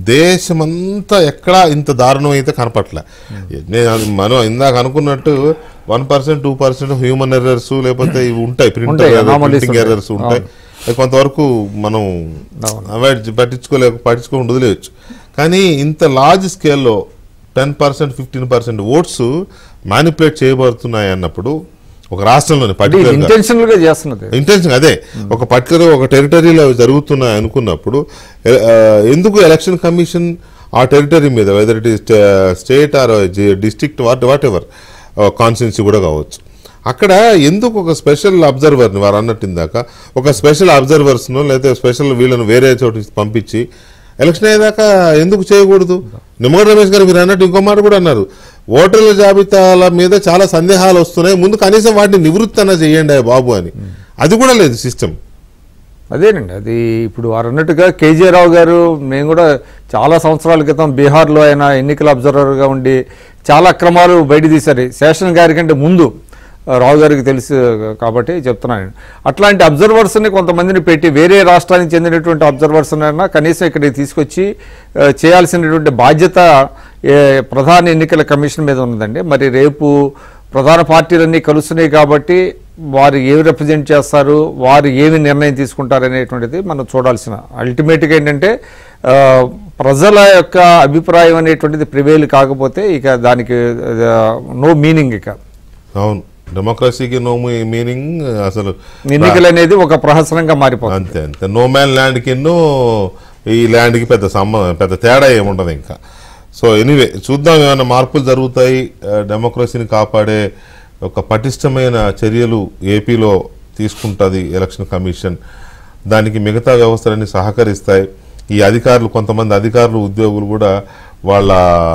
దేశమంతా ఎక్కడా ఇంత దారుణం అయితే కనపట్లే నేను అది మనం ఇందాక అనుకున్నట్టు one percent two percent human errors లేకపోతే ఇవి ఉంటాయి ఉంటాయి, ప్రింటర్ anomalies ప్రింటింగ్ ఉంటాయి. ఎర్రర్స్ ఉంటాయి అది కొంతవరకు మనం అవాయిడ్ పట్టించుకోలేక పట్టించుకొని వదిలేయచ్చు కానీ ఇంత లార్జ్ స్కేల్లో ten percent fifteen percent votes manipulate చేయబడుతున్నాయి అన్నప్పుడు ఒక రాష్ట్రంలోని పర్టికులర్ ఇంటెన్షనల్ గా చేస్తున్నది ఇంటెన్షన్ అదే ఒక పర్టికులర్ ఒక టెరిటరీలో అవి జరుగుతున్నాయి అనుకున్నప్పుడు ఎ- ఆ, ఎందుకు ఎలక్షన్ కమిషన్ ఆ టెరిటరీ మీద whether it is state or district what whatever constituency కూడా కావచ్చు అక్కడ ఎందుకు ఒక స్పెషల్ అబ్జర్వర్ని వారు అన్నట్టు ఇందాక ఒక స్పెషల్ అబ్జర్వర్స్ను లేదా స్పెషల్ వీళ్ళను వేరే చోటు పంపించి ఎలక్షన్ అయ్యేదాకా ఎందుకు చేయకూడదు నిమ్మగడ్డ రమేష్ గారు మీరు అన్నట్టు ఇంకో మాట కూడా అన్నారు ఓటర్ల జాబితాల మీద చాలా సందేహాలు వస్తున్నాయి ముందు కనీసం వాటిని నివృత్తి అన్న చేయండి అయ్య బాబు అని అది కూడా లేదు సిస్టమ్ అదేనండి అది ఇప్పుడు వారు అన్నట్టుగా కేజీ రావు గారు మేము కూడా చాలా సంవత్సరాల క్రితం బీహార్లో ఆయన ఎన్నికల అబ్జర్వర్గా ఉండి చాలా అక్రమాలు బయట తీశారు శేషన్ గారి కంటే ముందు ఆ, రావు గారికి తెలుసు కాబట్టి చెప్తున్నాను అట్లాంటి అబ్జర్వర్స్ని కొంతమందిని పెట్టి వేరే రాష్ట్రానికి చెందినటువంటి అబ్జర్వర్స్ అయినా కనీసం ఇక్కడికి తీసుకొచ్చి ఆ, చేయాల్సినటువంటి బాధ్యత ఏ, ప్రధాన ఎన్నికల కమిషన్ మీద ఉన్నదండి మరి రేపు ప్రధాన పార్టీలన్నీ కలుస్తున్నాయి కాబట్టి వారు ఏమి రిప్రజెంట్ చేస్తారు వారు ఏమి నిర్ణయం తీసుకుంటారు అనేటువంటిది మనం చూడాల్సిన అల్టిమేట్గా ఏంటంటే ఆ, ప్రజల యొక్క అభిప్రాయం అనేటువంటిది ప్రివేల్ కాకపోతే ఇక దానికి నో మీనింగ్ ఇక అవును డెమోక్రసీకి నో మీనింగ్ అసలు ఎన్నికలు అనేది ఒక ప్రహసనంగా మారిపోతుంది అంతే అంతే నో మ్యాన్ ల్యాండ్కి ఈ ల్యాండ్కి పెద్ద సంబంధం పెద్ద తేడా ఏముండదు ఇంకా సో ఎనీవే చూద్దాం ఏమైనా మార్పులు జరుగుతాయి ఆ, డెమోక్రసీని కాపాడే ఒక పటిష్టమైన చర్యలు ఏపీలో తీసుకుంటుంది ఎలక్షన్ కమిషన్ దానికి మిగతా వ్యవస్థలన్నీ సహకరిస్తాయి ఈ అధికారులు కొంతమంది అధికారులు ఉద్యోగులు కూడా వాళ్ళ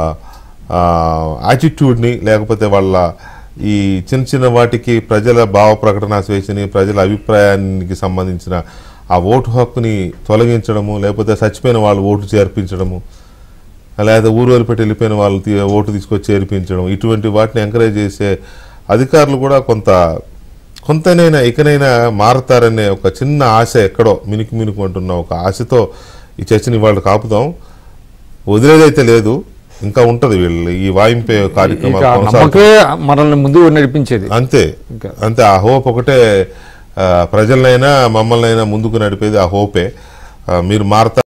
యాటిట్యూడ్ని లేకపోతే వాళ్ళ ఈ చిన్న చిన్న వాటికి ప్రజల భావ ప్రకటన స్వేచ్ఛని ప్రజల అభిప్రాయానికి సంబంధించిన ఆ ఓటు హక్కుని తొలగించడము లేకపోతే చచ్చిపోయిన వాళ్ళు ఓటు చేర్పించడము లేదా ఊరు వదిలిపెట్టి వెళ్ళిపోయిన వాళ్ళు తీ- ఓటు తీసుకొచ్చి చేర్పించడం ఇటువంటి వాటిని ఎంకరేజ్ చేసే అధికారులు కూడా కొంత కొంతనైనా ఇకనైనా మారతారనే ఒక చిన్న ఆశ ఎక్కడో మినుకు మినుకు అంటున్న ఒక ఆశతో ఈ చర్చని వాళ్ళు కాపుదాం వదిలేదైతే లేదు ఇంకా ఉంటది వీళ్ళు ఈ వాయింపే ఇక కార్యక్రమాలు కొనసాగుతాయి. నమ్మకే మనల్ని ముందు నడిపించేది అంతే ఇంకా. అంతే ఆ హోప్ ఒకటే ఆ, ప్రజలనైనా మమ్మల్నైనా ముందుకు నడిపేది ఆ హోపే ఆ, మీరు మారతా